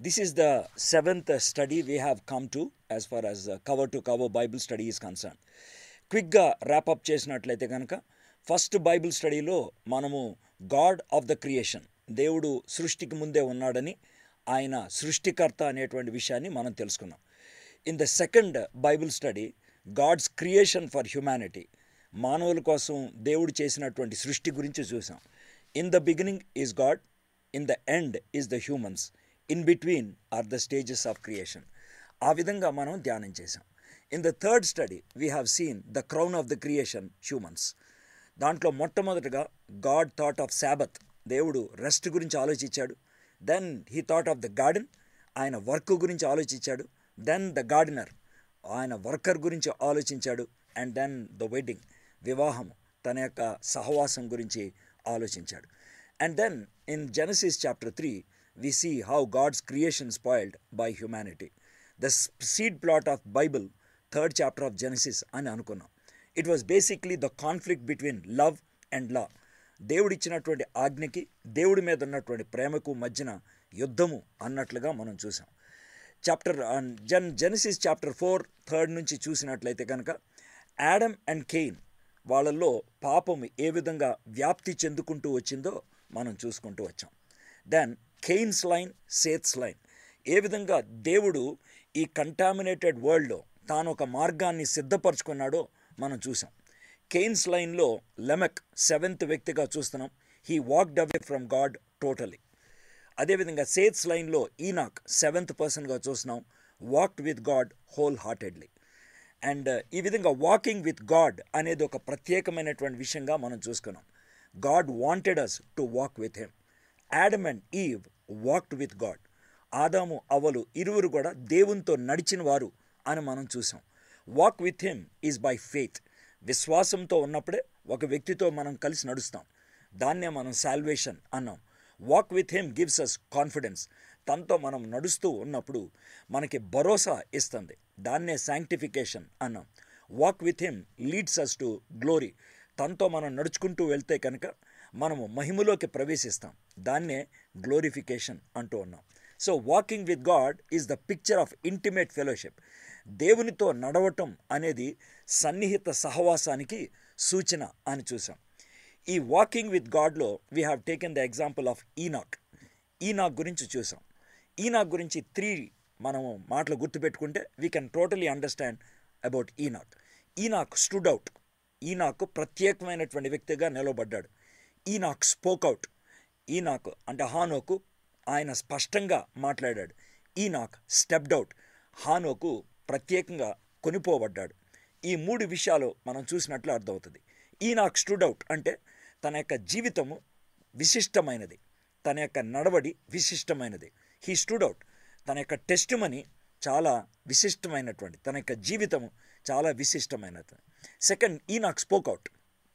This is the seventh uh, study we have come to as far as uh, cover to cover Bible study is concerned. క్విక్గా wrap up చేసినట్లయితే కనుక first Bible స్టడీలో మనము God of the creation దేవుడు సృష్టికి ముందే ఉన్నాడని ఆయన సృష్టికర్త అనేటువంటి విషయాన్ని మనం తెలుసుకున్నాం in the second Bible study God's creation for humanity మానవుల కోసం దేవుడు చేసినటువంటి సృష్టి గురించి చూసాం in the beginning is God in the end is the humans in between are the stages of creation ఆ విధంగా మనం ధ్యానం చేసాం in the third study we have seen the crown of the creation humans దాంట్లో మొట్టమొదటిగా God thought of శాబత్ దేవుడు rest గురించి ఆలోచించాడు then he thought of the garden ఆయన వర్క్ గురించి ఆలోచించాడు దెన్ ద గార్డెనర్ ఆయన వర్కర్ గురించి ఆలోచించాడు అండ్ దెన్ ద వెడ్డింగ్ వివాహం తన యొక్క సహవాసం గురించి ఆలోచించాడు and then in Genesis chapter three we see how God's creation spoiled by humanity the seed plot of Bible third chapter of Genesis అని అనుకున్నాం it was basically the conflict between love and law దేవుడిచ్చినటువంటి ఆజ్ఞకి దేవుడి మీద ఉన్నటువంటి ప్రేమకు మధ్యన యుద్ధము అన్నట్లుగా మనం చూసాం chapter gen Genesis chapter four third నుంచి చూసినట్లయితే కనుక యాడమ్ అండ్ కెయిన్ వాళ్ళల్లో పాపం ఏ విధంగా వ్యాప్తి చెందుకుంటూ వచ్చిందో మనం చూసుకుంటూ వచ్చాం then Cain's line Seth's line ఏ విధంగా దేవుడు ఈ కంటామినేటెడ్ వరల్డ్లో తాను ఒక మార్గాన్ని సిద్ధపరచుకున్నాడో మనం చూసాం కెయిన్స్ లైన్లో లెమెక్ సెవెంత్ వ్యక్తిగా చూస్తున్నాం he walked away from God totally అదేవిధంగా సేత్స్ లైన్లో ఈనాక్ సెవెంత్ పర్సన్గా చూస్తున్నాం walked with God whole heartedly and ఈ విధంగా వాకింగ్ విత్ గాడ్ అనేది ఒక ప్రత్యేకమైనటువంటి విషయంగా మనం చూసుకున్నాం God wanted us to walk with him Adam and Eve walked with God ఆదాము అవలు ఇరువురు కూడా దేవునితో నడిచిన వారు అని మనం చూసాం walk with him is by faith విశ్వాసంతో ఉన్నప్పుడే ఒక వ్యక్తితో మనం కలిసి నడుస్తాం దాన్నే మనం సాల్వేషన్ అన్నాం walk with him gives us confidence తనతో మనం నడుస్తూ ఉన్నప్పుడు మనకి భరోసా ఇస్తుంది దాన్నే శాంక్టిఫికేషన్ అన్నాం walk with him leads us to glory తనతో మనం నడుచుకుంటూ వెళ్తే కనుక మనము మహిమలోకి ప్రవేశిస్తాం దాన్నే గ్లోరిఫికేషన్ అంటూ ఉన్నాం so walking with God is the picture of intimate fellowship దేవునితో నడవటం అనేది సన్నిహిత సహవాసానికి సూచన అని చూసాం ఈ వాకింగ్ విత్ గాడ్లో we have taken the example of Enoch Enoch గురించి చూసాం ఈనాక్ గురించి త్రీ మనము మాటలు గుర్తుపెట్టుకుంటే we can totally understand about Enoch Enoch stood out Enoch ప్రత్యేకమైనటువంటి వ్యక్తిగా నిలవబడ్డాడు ఈనాక్ స్పోక్ అవుట్ ఈనాక్ అంటే హానోకు ఆయన స్పష్టంగా మాట్లాడాడు ఈనాక్ స్టెప్డ్ అవుట్ హానోకు ప్రత్యేకంగా కొనిపోబడ్డాడు ఈ మూడు విషయాలు మనం చూసినట్లు అర్థమవుతుంది ఈనాక్ స్టూడ్ అవుట్ అంటే తన యొక్క జీవితము విశిష్టమైనది తన యొక్క నడవడి విశిష్టమైనది హీ స్టూడ్ అవుట్ తన యొక్క టెస్ట్ మనీ చాలా విశిష్టమైనటువంటి తన యొక్క జీవితము చాలా విశిష్టమైనది సెకండ్ ఈనాక్ స్పోక్ అవుట్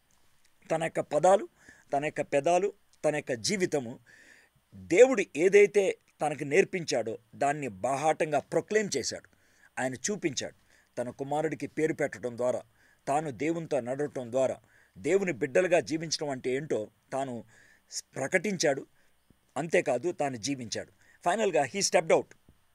తన యొక్క పదాలు తన యొక్క పెదాలు తన యొక్క జీవితము దేవుడు ఏదైతే తనకు నేర్పించాడో దాన్ని బాహాటంగా ప్రొక్లెయిమ్ చేశాడు ఆయన చూపించాడు తన కుమారుడికి పేరు పెట్టడం ద్వారా తాను దేవునితో నడవటం ద్వారా దేవుని బిడ్డలుగా జీవించడం అంటే ఏంటో తాను ప్రకటించాడు అంతేకాదు తాను జీవించాడు ఫైనల్గా హీ స్టెప్డ్ అవుట్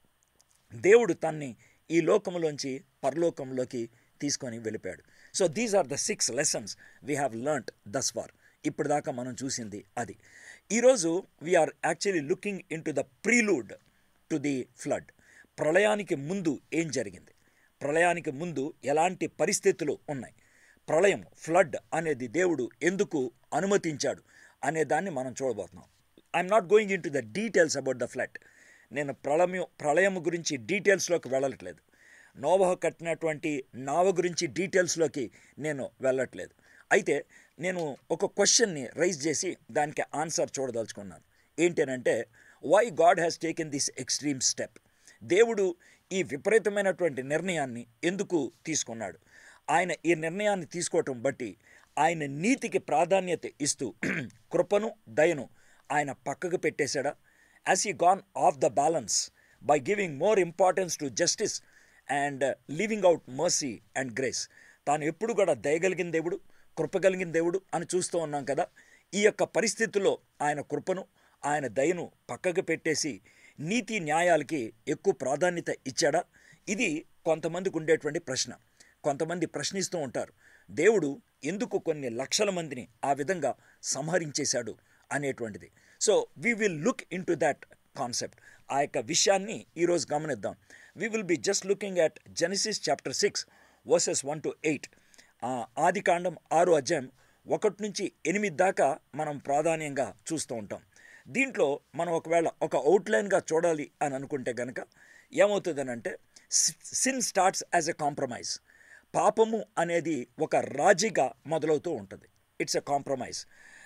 దేవుడు తన్ని ఈ లోకంలోంచి పరలోకంలోకి తీసుకొని వెళ్ళిపోయాడు so these are the six lessons we have learnt thus far ఇప్పుడు దాకా మనం చూసింది అది ఈరోజు we are actually looking in to the prelude to the flood ప్రళయానికి ముందు ఏం జరిగింది ప్రళయానికి ముందు ఎలాంటి పరిస్థితులు ఉన్నాయి ప్రళయం ఫ్లడ్ అనేది దేవుడు ఎందుకు అనుమతించాడు అనే దాన్ని మనం చూడబోతున్నాం I'm not going in to the details about the flood నేను ప్రళయం ప్రళయం గురించి డీటెయిల్స్లోకి వెళ్ళట్లేదు నోవహ కట్టినటువంటి నావ గురించి డీటెయిల్స్లోకి నేను వెళ్ళట్లేదు అయితే నేను ఒక క్వశ్చన్ని రైజ్ చేసి దానికి ఆన్సర్ చూడదలుచుకున్నాను ఏంటనంటే why God has taken this extreme step దేవుడు ఈ విపరీతమైనటువంటి నిర్ణయాన్ని ఎందుకు తీసుకున్నాడు ఆయన ఈ నిర్ణయాన్ని తీసుకోవటం బట్టి ఆయన నీతికి ప్రాధాన్యత ఇస్తూ కృపను దయను ఆయన పక్కకు పెట్టేశాడా has he gone off the balance by giving more importance to justice and living out mercy and grace తాను ఎప్పుడు కూడా దయగలిగిన దేవుడు కృప కలిగిన దేవుడు అని చూస్తూ ఉన్నాం కదా ఈ యొక్క పరిస్థితుల్లో ఆయన కృపను ఆయన దయను పక్కకు పెట్టేసి నీతి న్యాయాలకి ఎక్కువ ప్రాధాన్యత ఇచ్చాడా ఇది కొంతమందికి ఉండేటువంటి ప్రశ్న కొంతమంది ప్రశ్నిస్తూ ఉంటారు దేవుడు ఎందుకు కొన్ని లక్షల మందిని ఆ విధంగా సంహరించేశాడు అనేటువంటిది so we will look into that concept ఆ యొక్క విషయాన్ని ఈరోజు గమనిద్దాం we will be just looking at Genesis chapter six verses one to eight ఆది కాండం ఆరు అధ్యాయం ఒకటి నుంచి ఎనిమిది దాకా మనం ప్రాధాన్యంగా చూస్తూ ఉంటాం దీంట్లో మనం ఒకవేళ ఒక అవుట్లైన్గా చూడాలి అని అనుకుంటే కనుక ఏమవుతుందనంటే sin starts as a compromise పాపము అనేది ఒక రాజీగా మొదలవుతూ ఉంటుంది ఇట్స్ ఎ కాంప్రమైజ్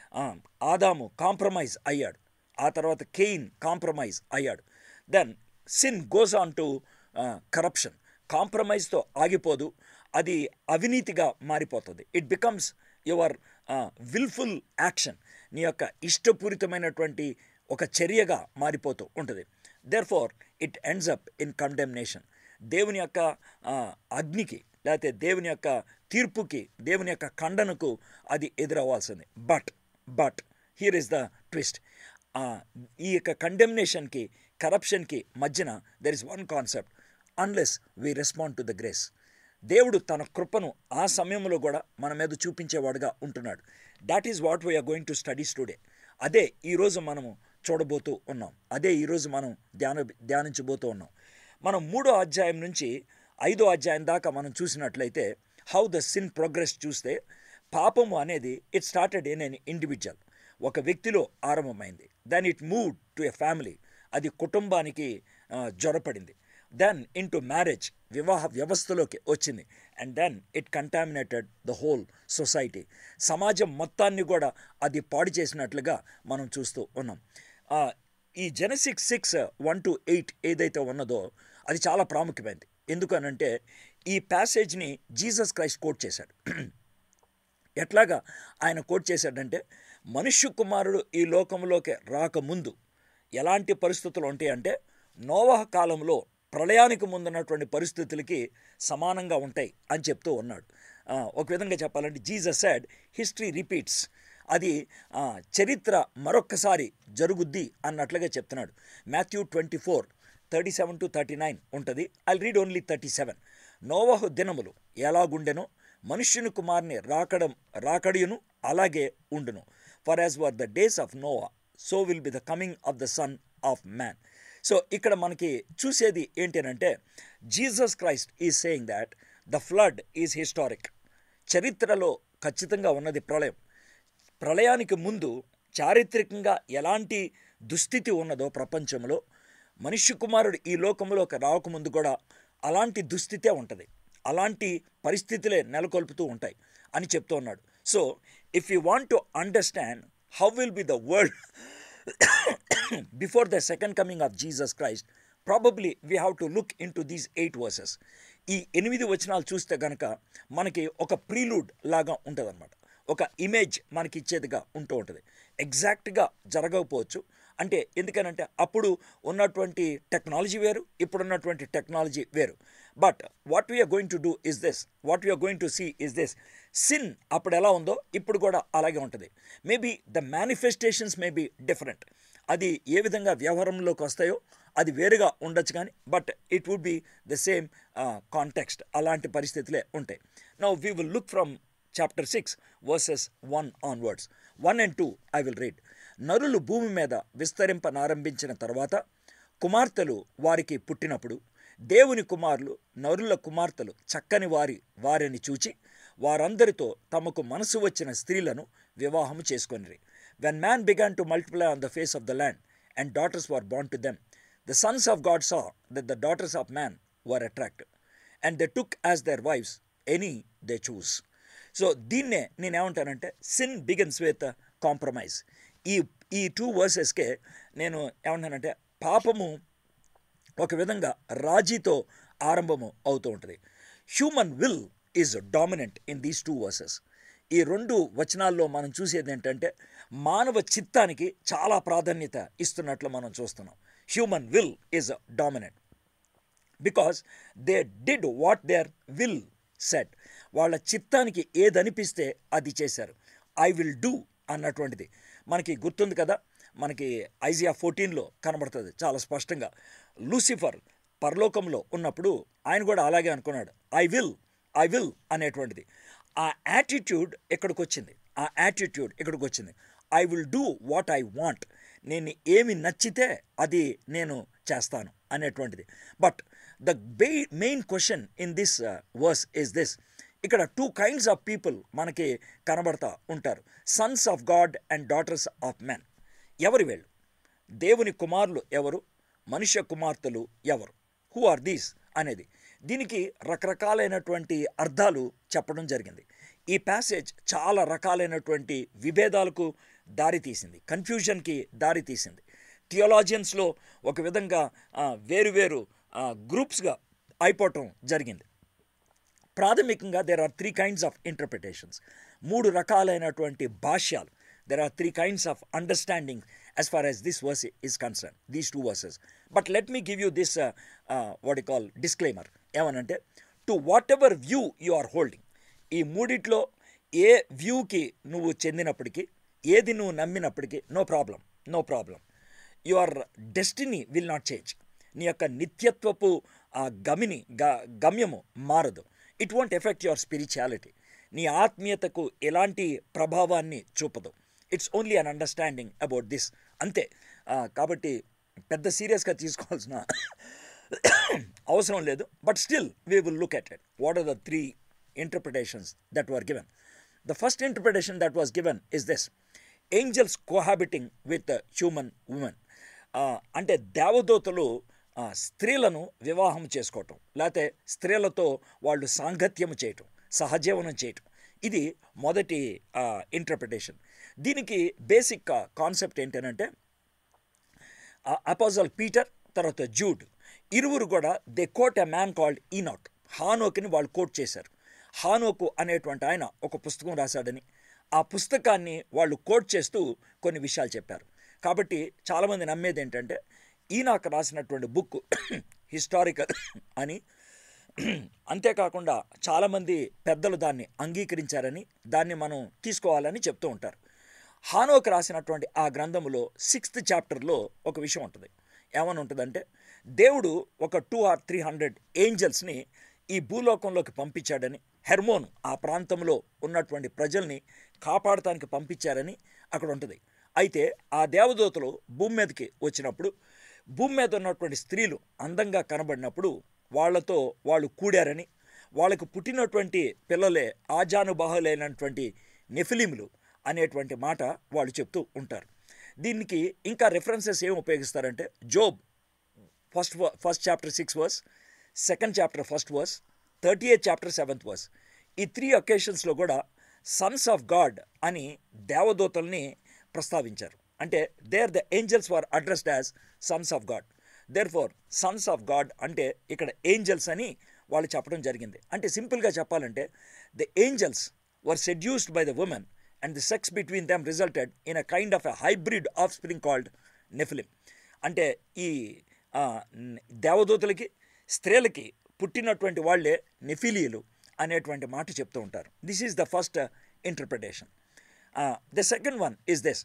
ఆదాము కాంప్రమైజ్ అయ్యాడు ఆ తర్వాత కెయిన్ కాంప్రమైజ్ అయ్యాడు then sin goes on to corruption కాంప్రమైజ్తో ఆగిపోదు అది అవినీతిగా మారిపోతుంది it becomes your wilful action నీ యొక్క ఇష్టపూరితమైనటువంటి ఒక చర్యగా మారిపోతూ ఉంటుంది therefore it ends up in condemnation దేవుని యొక్క అగ్నికి లేకపోతే దేవుని యొక్క తీర్పుకి దేవుని యొక్క ఖండనకు అది ఎదురవ్వాల్సింది but but here is the twist ఈ యొక్క కండెమ్నేషన్కి కరప్షన్కి మధ్యన there is one concept unless we respond to the grace దేవుడు తన కృపను ఆ సమయంలో కూడా మన మీద చూపించేవాడుగా ఉంటున్నాడు that is what we are going to studies today అదే ఈరోజు మనము చూడబోతూ ఉన్నాం అదే ఈరోజు మనం ధ్యాన ధ్యానించబోతూ ఉన్నాం మనం మూడో అధ్యాయం నుంచి ఐదో అధ్యాయం దాకా మనం చూసినట్లయితే హౌ ద సిన్ ప్రోగ్రెస్ చూస్తే పాపము అనేది it started in an individual ఒక వ్యక్తిలో ఆరంభమైంది then it move to a family అది కుటుంబానికి జ్వరపడింది దెన్ ఇన్ టు మ్యారేజ్ వివాహ వ్యవస్థలోకి వచ్చింది and then it contaminated the whole society సమాజం మొత్తాన్ని కూడా అది పాడు చేసినట్లుగా మనం చూస్తూ ఉన్నాం ఈ Genesis six one to eight ఏదైతే ఉన్నదో అది చాలా ప్రాముఖ్యమైనది ఎందుకనంటే ఈ ప్యాసేజ్ని జీసస్ క్రైస్ట్ కోట్ చేశాడు ఎట్లాగా ఆయన కోట్ చేశాడంటే మనుష్య కుమారుడు ఈ లోకంలోకి రాకముందు ఎలాంటి పరిస్థితులు ఉంటాయంటే నోవహ కాలంలో ప్రళయానికి ముందున్నటువంటి పరిస్థితులకి సమానంగా ఉంటాయి అని చెప్తూ ఉన్నాడు ఒక విధంగా చెప్పాలంటే జీసస్ సాడ్ హిస్టరీ రిపీట్స్ అది చరిత్ర మరొక్కసారి జరుగుద్ది అన్నట్లుగా చెప్తున్నాడు Matthew twenty four thirty seven to thirty nine ఉంటుంది I read only thirty seven నోవహు దినములు ఎలాగుండెనో మనుష్యుని కుమార్ని రాకడం రాకడియును అలాగే ఉండును for as were the days of Noah so will be the coming of the son of man so ఇక్కడ మనకి చూసేది ఏంటంటే Jesus Christ is saying that the flood is historic చరిత్రలో ఖచ్చితంగా ఉన్నది ప్రళయం ప్రళయానికి ముందు చారిత్రకంగా ఎలాంటి దుస్థితి ఉన్నదో ప్రపంచంలో మనుష్య కుమారుడు ఈ లోకంలోకి రాకముందు కూడా అలాంటి దుస్థితే ఉంటుంది అలాంటి పరిస్థితులే నెలకొల్పుతూ ఉంటాయి అని చెప్తూ ఉన్నాడు so if you want to understand how will be the world before the second coming of Jesus Christ probably we have to look into these eight verses ఈ ఎనిమిది వచనాలు చూస్తే కనుక మనకి ఒక ప్రీలూడ్ లాగా ఉంటుంది అనమాట ఒక ఇమేజ్ మనకి ఇచ్చేదిగా ఉంటూ ఉంటుంది ఎగ్జాక్ట్గా జరగకపోవచ్చు అంటే ఎందుకనంటే అప్పుడు ఉన్నటువంటి టెక్నాలజీ వేరు ఇప్పుడున్నటువంటి టెక్నాలజీ వేరు but what we are going to do is this what we are going to see is this sin అప్పుడు ఎలా ఉందో ఇప్పుడు కూడా అలాగే ఉంటుంది maybe the manifestations may be different అది ఏ విధంగా వ్యవహారంలోకి వస్తాయో అది వేరుగా ఉండొచ్చు కానీ but it would be the same context అలాంటి పరిస్థితులే ఉంటాయి now we will look from chapter six verses one onwards one and two I will read నరులు భూమి మీద విస్తరింపనారంభించిన తర్వాత కుమార్తెలు వారికి పుట్టినప్పుడు దేవుని కుమారులు నరుల కుమార్తెలు చక్కని వారి వారిని చూచి వారందరితో తమకు మనసు వచ్చిన స్త్రీలను వివాహము చేసుకొనిరి when man began to multiply on the face of the land and daughters were బాండ్ to them the sons of God saw that the daughters of man were attractive and they took as their wives any they chose so దీన్నే నేనేమంటానంటే sin begins with compromise ఈ ఈ two వర్సెస్కే నేను ఏమంటానంటే పాపము ఒక విధంగా రాజీతో ఆరంభము అవుతూ ఉంటుంది human will is dominant in these two verses ఈ రెండు వచనాల్లో మనం చూసేది ఏంటంటే మానవ చిత్తానికి చాలా ప్రాధాన్యత ఇస్తున్నట్లు మనం చూస్తున్నాం human will is dominant because they did what their will said వాళ్ళ చిత్తానికి ఏదనిపిస్తే అది చేశారు ఐ విల్ డూ అన్నటువంటిది మనకి గుర్తుంది కదా మనకి ఐజియా ఫోర్టీన్లో కనబడుతుంది చాలా స్పష్టంగా లూసిఫర్ పరలోకంలో ఉన్నప్పుడు ఆయన కూడా అలాగే అనుకున్నాడు ఐ విల్ ఐ విల్ అనేటువంటిది ఆ యాటిట్యూడ్ ఎక్కడికి వచ్చింది ఆ యాటిట్యూడ్ ఇక్కడికి వచ్చింది I will do what I want నేను ఏమి నచ్చితే అది నేను చేస్తాను అనేటువంటిది but the bay main question in this verse is this ఇక్కడ టూ కైండ్స్ ఆఫ్ పీపుల్ మనకి కనబడతా ఉంటారు sons of God and daughters of men ఎవరు వీళ్ళు దేవుని కుమారులు ఎవరు మనుష్య కుమార్తెలు ఎవరు హూ ఆర్ దీస్ అనేది దీనికి రకరకాలైనటువంటి అర్థాలు చెప్పడం జరిగింది ఈ ప్యాసేజ్ చాలా రకాలైనటువంటి విభేదాలకు దారి తీసింది కన్ఫ్యూజన్కి దారి తీసింది థియోలాజియన్స్లో ఒక విధంగా ఆ, వేరువేరు గ్రూప్స్గా అయిపోవటం జరిగింది ప్రాథమికంగా there are three kinds of interpretations మూడు రకాలైనటువంటి భాష్యాలు there are three kinds of understanding as far as this verse is concerned, these two verses. But let me give you this, uh, uh, what you call, disclaimer. ఏమనంటే to whatever view you are holding ఈ మూడిట్లో ఏ వ్యూకి నువ్వు చెందినప్పటికీ ఏది నువ్వు నమ్మినప్పటికీ no problem no problem your destiny will not change నీ యొక్క నిత్యత్వపు ఆ గమిని గ గమ్యము మారదు it won't affect your spirituality నీ ఆత్మీయతకు ఎలాంటి ప్రభావాన్ని చూపదు it's only an understanding about this అంతే ఆ, కాబట్టి పెద్ద సీరియస్గా తీసుకోవాల్సిన అవసరం లేదు but still we will look at it what are the three interpretations that were given the first interpretation that was given is this angels cohabiting with human women అంటే దేవదూతలు ఆ, స్త్రీలను వివాహం చేసుకోవటం లేకపోతే స్త్రీలతో వాళ్ళు సాంగత్యం చేయటం సహజీవనం చేయటం ఇది మొదటి ఇంటర్ప్రిటేషన్ దీనికి బేసిక్ కాన్సెప్ట్ ఏంటంటే అపోజల్ పీటర్ తర్వాత జూడ్ ఇరువురు కూడా they quote a man called Enoch హానోక్ని వాళ్ళు కోట్ చేశారు హానోకు అనేటువంటి ఆయన ఒక పుస్తకం రాశాడని ఆ పుస్తకాన్ని వాళ్ళు కోట్ చేస్తూ కొన్ని విషయాలు చెప్పారు కాబట్టి చాలామంది నమ్మేది ఏంటంటే ఈనాక్ రాసినటువంటి బుక్ హిస్టారికల్ అని అంతేకాకుండా చాలామంది పెద్దలు దాన్ని అంగీకరించారని దాన్ని మనం తీసుకోవాలని చెప్తూ ఉంటారు హానోక్ రాసినటువంటి ఆ గ్రంథములో సిక్స్త్ చాప్టర్లో ఒక విషయం ఉంటుంది ఏమని ఉంటుందంటే దేవుడు ఒక టూ ఆర్ త్రీ హండ్రెడ్ ఏంజల్స్ని ఈ భూలోకంలోకి పంపించాడని హెర్మోన్ ఆ ప్రాంతంలో ఉన్నటువంటి ప్రజల్ని కాపాడటానికి పంపించారని అక్కడ ఉంటుంది అయితే ఆ దేవదూతలు భూమి మీదకి వచ్చినప్పుడు భూమి మీద ఉన్నటువంటి స్త్రీలు అందంగా కనబడినప్పుడు వాళ్ళతో వాళ్ళు కూడారని వాళ్ళకు పుట్టినటువంటి పిల్లలే ఆజానుబాహులైనటువంటి నెఫిలిములు అనేటువంటి మాట వాళ్ళు చెప్తూ ఉంటారు దీనికి ఇంకా రెఫరెన్సెస్ ఏం ఉపయోగిస్తారంటే Job first first chapter six verse second chapter first verse thirty eighth chapter seventh verse ఈ త్రీ ఒకేషన్స్లో కూడా సన్స్ ఆఫ్ గాడ్ అని దేవదూతల్ని ప్రస్తావించారు అంటే there the angels were addressed as sons of God therefore sons of God అంటే ఇక్కడ angels అని వాళ్ళు చెప్పడం జరిగింది అంటే సింపుల్గా చెప్పాలంటే the angels were seduced by the women and the sex between them resulted in a kind of a hybrid offspring called Nephilim అంటే ఈ ఆ, న్- దేవదూతలకి స్త్రీలకి పుట్టినటువంటి వాళ్ళే నెఫిలియలు అనేటువంటి మాట చెప్తూ ఉంటారు this is the first interpretation the second one is this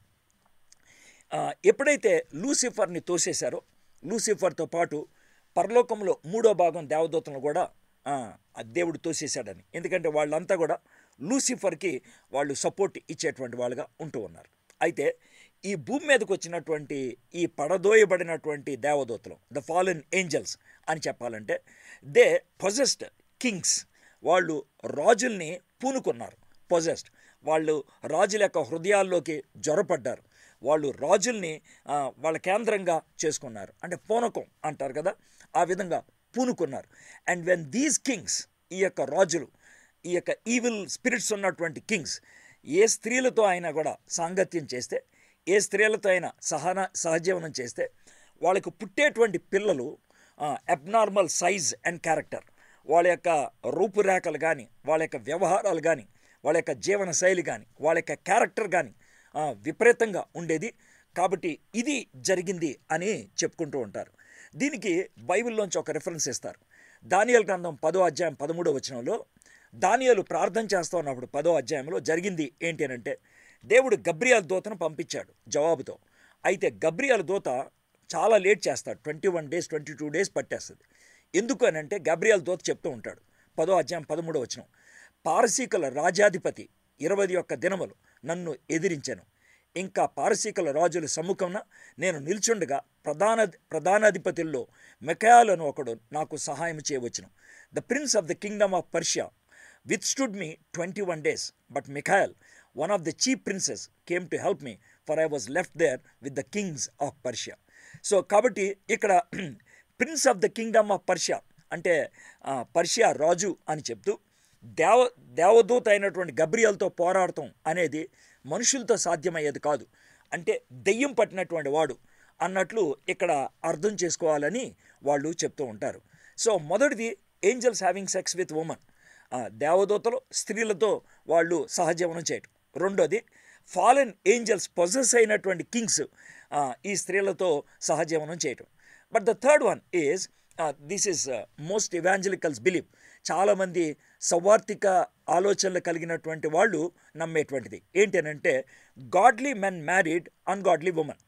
ఆ, ఎప్పుడైతే లూసిఫర్ని తోసేశారో లూసిఫర్తో పాటు పరలోకంలో మూడో భాగం దేవదూతలను కూడా ఆ, ఆ దేవుడు తోసేశాడని ఎందుకంటే వాళ్ళంతా కూడా లూసిఫర్కి వాళ్ళు సపోర్ట్ ఇచ్చేటువంటి వాళ్ళుగా ఉంటూ ఉన్నారు అయితే ఈ భూమి మీదకి వచ్చినటువంటి ఈ పడదోయబడినటువంటి దేవదూతలు ద ఫాలెన్ ఏంజల్స్ అని చెప్పాలంటే దే పొజెస్డ్ కింగ్స్ వాళ్ళు రాజుల్ని పూనుకున్నారు పొజెస్డ్ వాళ్ళు రాజుల యొక్క హృదయాల్లోకి జ్వరపడ్డారు వాళ్ళు రాజుల్ని ఆ, వాళ్ళ కేంద్రంగా చేసుకున్నారు అంటే పూనకం అంటారు కదా ఆ విధంగా పూనుకున్నారు అండ్ వెన్ దీస్ కింగ్స్ ఈ యొక్క రాజులు ఈ యొక్క ఈవిల్ స్పిరిట్స్ ఉన్నటువంటి కింగ్స్ ఏ స్త్రీలతో అయినా కూడా సాంగత్యం చేస్తే ఏ స్త్రీలతో అయినా సహన సహజీవనం చేస్తే వాళ్ళకు పుట్టేటువంటి పిల్లలు అబ్నార్మల్ సైజ్ అండ్ క్యారెక్టర్ వాళ్ళ యొక్క రూపురేఖలు కానీ వాళ్ళ యొక్క వ్యవహారాలు కానీ వాళ్ళ యొక్క జీవన శైలి కానీ వాళ్ళ యొక్క క్యారెక్టర్ కానీ విపరీతంగా ఉండేది కాబట్టి ఇది జరిగింది అని చెప్పుకుంటూ ఉంటారు దీనికి బైబిల్లోంచి ఒక రిఫరెన్స్ ఇస్తారు దానియల్ గ్రంథం పదో అధ్యాయం పదమూడో వచనంలో దానియలు ప్రార్థన చేస్తూ ఉన్నప్పుడు పదో అధ్యాయంలో జరిగింది ఏంటి అని అంటే దేవుడు గబ్రియాల్ దూతను పంపించాడు జవాబుతో అయితే గబ్రియల్ దూత చాలా లేట్ చేస్తాడు twenty one days twenty two days పట్టేస్తుంది ఎందుకు అని అంటే గబ్రియల్ దూత చెప్తూ ఉంటాడు పదో అధ్యాయం పదమూడో వచ్చిన పారసీకుల రాజాధిపతి ఇరవై ఒక్క దినములు నన్ను ఎదిరించాను ఇంకా పారసీకుల రాజుల సమ్ముఖంన నేను నిల్చుండగా ప్రధాన ప్రధానాధిపతుల్లో మెకాయాలను ఒకడు నాకు సహాయం చేయవచ్చును the prince of the kingdom of Persia withstood me twenty one days but Michael one of the chief princes came to help me for I was left there with the kings of Persia so కాబట్టి ఇక్కడ prince of the kingdom of Persia అంటే ఆ, Persia రాజు అని చెప్తూ దేవ దేవదూత అయినటువంటి గబ్రియల్తో పోరాడటం అనేది మనుషులతో సాధ్యమయ్యేది కాదు అంటే దెయ్యం పట్టినటువంటి వాడు అన్నట్లు ఇక్కడ అర్థం చేసుకోవాలని వాళ్ళు చెప్తూ ఉంటారు సో మొదటిది angels having sex with women దేవదూతలు స్త్రీలతో వాళ్ళు సహజీవనం చేయటం రెండోది ఫాలెన్ ఏంజల్స్ పొజెస్ అయినటువంటి కింగ్స్ ఈ స్త్రీలతో సహజీవనం చేయటం but the third one is this is most evangelicals believe చాలామంది సౌవార్థిక ఆలోచనలు కలిగినటువంటి వాళ్ళు నమ్మేటువంటిది ఏంటి అని అంటే godly men married ungodly women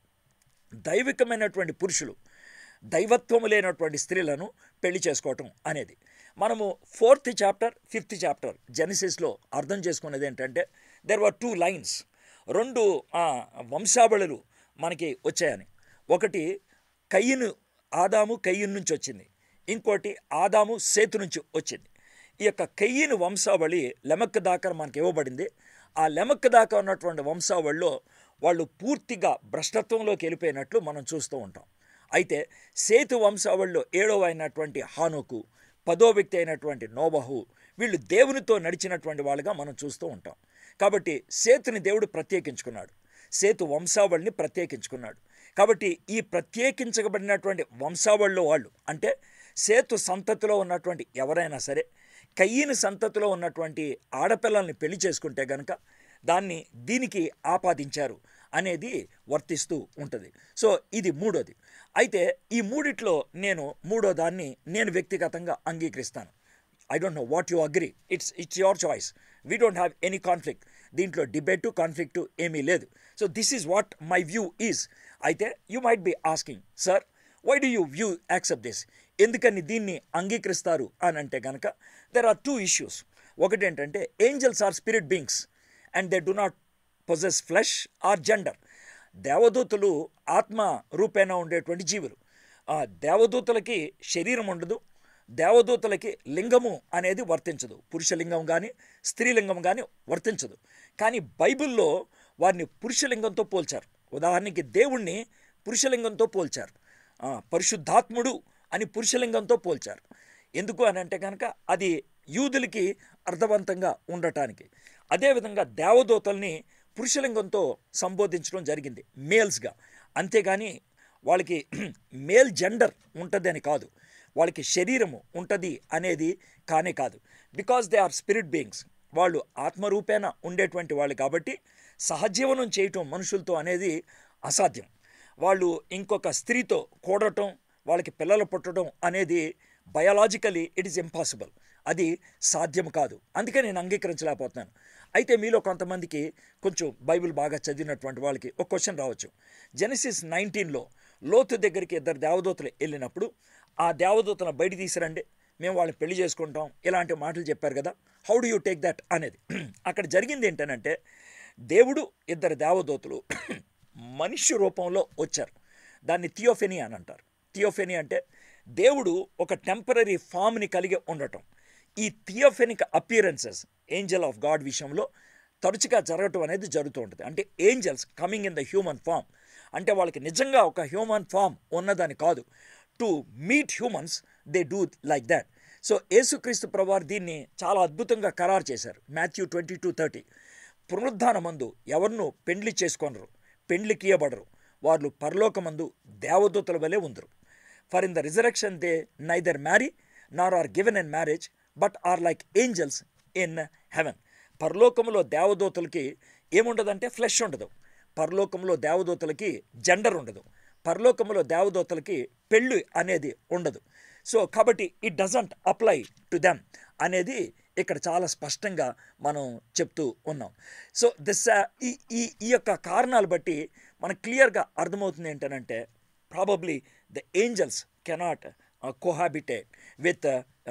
దైవికమైనటువంటి పురుషులు దైవత్వము లేనటువంటి స్త్రీలను పెళ్లి చేసుకోవటం అనేది మనము ఫోర్త్ చాప్టర్ ఫిఫ్త్ చాప్టర్ జెనిసిస్లో అర్థం చేసుకున్నది ఏంటంటే దెర్ వర్ టూ లైన్స్ రెండు ఆ, వంశావళులు మనకి వచ్చాయని ఒకటి కయ్యను ఆదాము కయ్యను నుంచి వచ్చింది ఇంకోటి ఆదాము సేతు నుంచి వచ్చింది ఈ యొక్క కయ్యను వంశావళి లెమక్ దాకా మనకి ఇవ్వబడింది ఆ లెమక్ దాకా ఉన్నటువంటి వంశావళిలో వాళ్ళు పూర్తిగా భ్రష్టత్వంలోకి వెళ్ళిపోయినట్లు మనం చూస్తూ ఉంటాం అయితే సేతు వంశావళిలో ఏడవ అయినటువంటి హానోకు పదో వ్యక్తి అయినటువంటి నోబహు వీళ్ళు దేవునితో నడిచినటువంటి వాళ్ళుగా మనం చూస్తూ ఉంటాం కాబట్టి సేతుని దేవుడు ప్రత్యేకించుకున్నాడు సేతు వంశావళిని ప్రత్యేకించుకున్నాడు కాబట్టి ఈ ప్రత్యేకించబడినటువంటి వంశావళిలో వాళ్ళు అంటే సేతు సంతతిలో ఉన్నటువంటి ఎవరైనా సరే కయ్యని సంతతిలో ఉన్నటువంటి ఆడపిల్లల్ని పెళ్లి చేసుకుంటే గనక దాన్ని దీనికి ఆపాదించారు అనేది వర్తిస్తూ ఉంటుంది సో ఇది మూడోది అయితే ఈ మూడిట్లో నేను మూడో దాన్ని నేను వ్యక్తిగతంగా అంగీకరిస్తాను I don't know what you agree it's it's your choice we don't have any conflict దీంట్లో డిబేటు కాన్ఫ్లిక్టు ఏమీ లేదు so this is what my view is అయితే you might be asking sir why do you view accept this ఎందుకని దీన్ని అంగీకరిస్తారు అని అంటే కనుక దెర్ ఆర్ టూ ఇష్యూస్ ఒకటి ఏంటంటే angels are spirit beings and they do not possess flesh or gender దేవదూతలు ఆత్మ రూపేణ ఉండేటువంటి జీవులు ఆ దేవదూతలకి శరీరం ఉండదు దేవదూతలకి లింగము అనేది వర్తించదు పురుషలింగం కానీ స్త్రీలింగం కానీ వర్తించదు కానీ బైబిల్లో వారిని పురుషలింగంతో పోల్చారు ఉదాహరణకి దేవుణ్ణి పురుషలింగంతో పోల్చారు ఆ, పరిశుద్ధాత్ముడు అని పురుషలింగంతో పోల్చారు ఎందుకు అని అంటే కనుక అది యూదులకి అర్థవంతంగా ఉండటానికి అదేవిధంగా దేవదూతల్ని పురుషలింగంతో సంబోధించడం జరిగింది మేల్స్గా అంతేగాని వాళ్ళకి మేల్ జెండర్ ఉంటుందని కాదు వాళ్ళకి శరీరము ఉంటుంది అనేది కానే కాదు because they are spirit beings వాళ్ళు ఆత్మరూపేణ ఉండేటువంటి వాళ్ళు కాబట్టి సహజీవనం చేయటం మనుషులతో అనేది అసాధ్యం వాళ్ళు ఇంకొక స్త్రీతో కూడటం వాళ్ళకి పిల్లలు పుట్టడం అనేది బయాలజికలీ ఇట్ ఈస్ ఇంపాసిబుల్ అది సాధ్యం కాదు అందుకే నేను అంగీకరించలేకపోతున్నాను అయితే మీలో కొంతమందికి కొంచెం బైబిల్ బాగా చదివినటువంటి వాళ్ళకి ఒక క్వశ్చన్ రావచ్చు జెనసిస్ నైన్టీన్లో లోతు దగ్గరికి ఇద్దరు దేవదూతలు వెళ్ళినప్పుడు ఆ దేవదూతలను బయట తీసిరండి మేము వాళ్ళని పెళ్లి చేసుకుంటాం ఇలాంటి మాటలు చెప్పారు కదా how do you take that అనేది అక్కడ జరిగింది ఏంటనంటే దేవుడు ఇద్దరు దేవదూతలు మనిషి రూపంలో వచ్చారు దాన్ని థియోఫెనీ అని అంటారు థియోఫెనీ అంటే దేవుడు ఒక టెంపరీ ఫామ్ని కలిగి ఉండటం ఈ theophanic appearances angel of God విషయంలో తరచుగా జరగటం అనేది జరుగుతూ ఉంటుంది అంటే angels coming in the human form అంటే వాళ్ళకి నిజంగా ఒక హ్యూమన్ ఫామ్ ఉన్నదని కాదు to meet humans they do like that so యేసుక్రీస్తు ప్రభువారు దీన్ని చాలా అద్భుతంగా ఖరారు చేశారు మాథ్యూ ట్వంటీ టూ థర్టీ పునరుద్ధానమందు ఎవరిను పెండ్లి చేసుకొనరు పెండ్లికి ఇయ్యబడరు వాళ్ళు పరలోకమందు దేవదూతల వలె ఉందరు for in the resurrection they neither marry nor are given in marriage but are like angels in heaven పరలోకములో దేవదూతలకి ఏముండదంటే ఫ్లెష్ ఉండదు పరలోకంలో దేవదూతలకి జెండర్ ఉండదు పరలోకంలో దేవదూతలకి పెళ్ళి అనేది ఉండదు సో కాబట్టి it doesn't apply to them అనేది ఇక్కడ చాలా స్పష్టంగా మనం చెప్తూ ఉన్నాం సో దిస్ ఈ ఈ ఈ యొక్క కారణాలు బట్టి మనకు క్లియర్గా అర్థమవుతుంది ఏంటంటే probably the angels cannot cohabitate with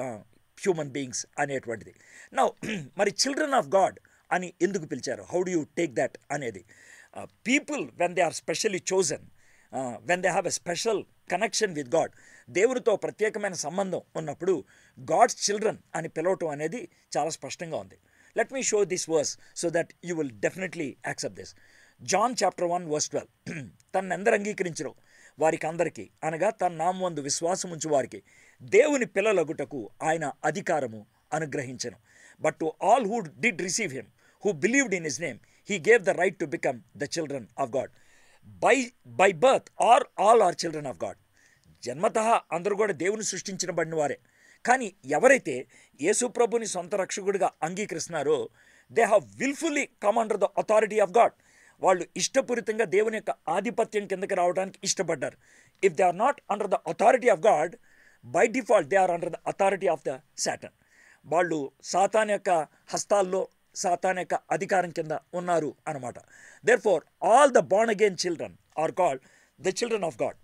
human beings అనేటువంటిది నా మరి చిల్డ్రన్ ఆఫ్ గాడ్ అని ఎందుకు పిలిచారు how do you take that అనేది people when they are specially chosen when they have a special connection with God దేవుడితో ప్రత్యేకమైన సంబంధం ఉన్నప్పుడు గాడ్స్ చిల్డ్రన్ అని పిలవటం అనేది చాలా స్పష్టంగా ఉంది let me show this verse so that you will definitely accept this John chapter one verse twelve తను ఎందరు అంగీకరించరు వారికి అందరికీ అనగా తన నామందు విశ్వాసం ఉంచు వారికి దేవుని పిల్లలగుటకు ఆయన అధికారము అనుగ్రహించను but to all who did receive him who believed in his name he gave the right to become the children of God by by birth are all are children of God జన్మత అందరూ కూడా దేవుని సృష్టించబడిన వారే కానీ ఎవరైతే యేసు ప్రభుని సొంత రక్షకుడిగా అంగీకరిస్తున్నారో they have wilfully come under the authority of God వాళ్ళు ఇష్టపూరితంగా దేవుని యొక్క ఆధిపత్యం కిందకి రావడానికి ఇష్టపడ్డారు if they are not under the authority of God by default they are under the authority of the Satan వాళ్ళు సాతాన్ యొక్క హస్తాల్లో సాతాన్ యొక్క అధికారం కింద ఉన్నారు అనమాట therefore all the born again children are called the children of God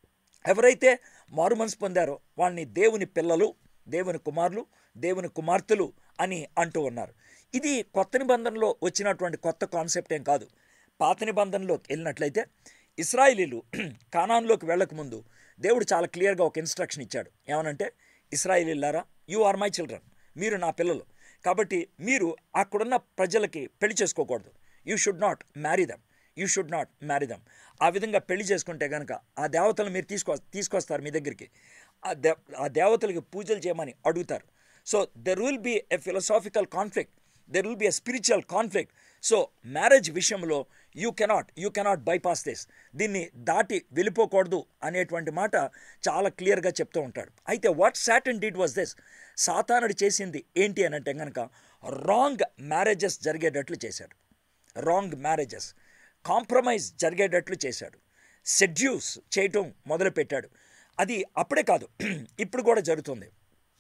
ఎవరైతే మారు మనసు పొందారో వాళ్ళని దేవుని పిల్లలు దేవుని కుమారులు దేవుని కుమార్తెలు అని అంటూ ఉన్నారు ఇది కొత్త నిబంధనలో వచ్చినటువంటి కొత్త కాన్సెప్ట్ ఏం కాదు పాత నిబంధనలోకి వెళ్ళినట్లయితే ఇస్రాయిలీలు కానాన్లోకి వెళ్ళకముందు దేవుడు చాలా క్లియర్గా ఒక ఇన్స్ట్రక్షన్ ఇచ్చాడు ఏమనంటే ఇస్రాయిలీలారా యు ఆర్ మై చిల్డ్రన్ మీరు నా పిల్లలు కాబట్టి మీరు అక్కడున్న ప్రజలకి పెళ్లి చేసుకోకూడదు you should not marry them you should not marry them ఆ విధంగా పెళ్లి చేసుకుంటే కనుక ఆ దేవతలు మీరు తీసుకో తీసుకొస్తారు మీ దగ్గరికి ఆ దే ఆ దేవతలకి పూజలు చేయమని అడుగుతారు so there will be a philosophical conflict there will be a spiritual conflict so marriage విషయంలో you cannot you cannot bypass this దీన్ని దాటి వెళ్ళిపోకూడదు అనేటువంటి మాట చాలా క్లియర్గా చెప్తూ ఉంటాడు అయితే what Satan deed was this సాతానుడు చేసింది ఏంటి అని అంటే కనుక రాంగ్ మ్యారేజెస్ జరిగేటట్లు చేశాడు రాంగ్ మ్యారేజెస్ కాంప్రమైజ్ జరిగేటట్లు చేశాడు సెడ్యూస్ చేయటం మొదలుపెట్టాడు అది అప్పుడే కాదు ఇప్పుడు కూడా జరుగుతుంది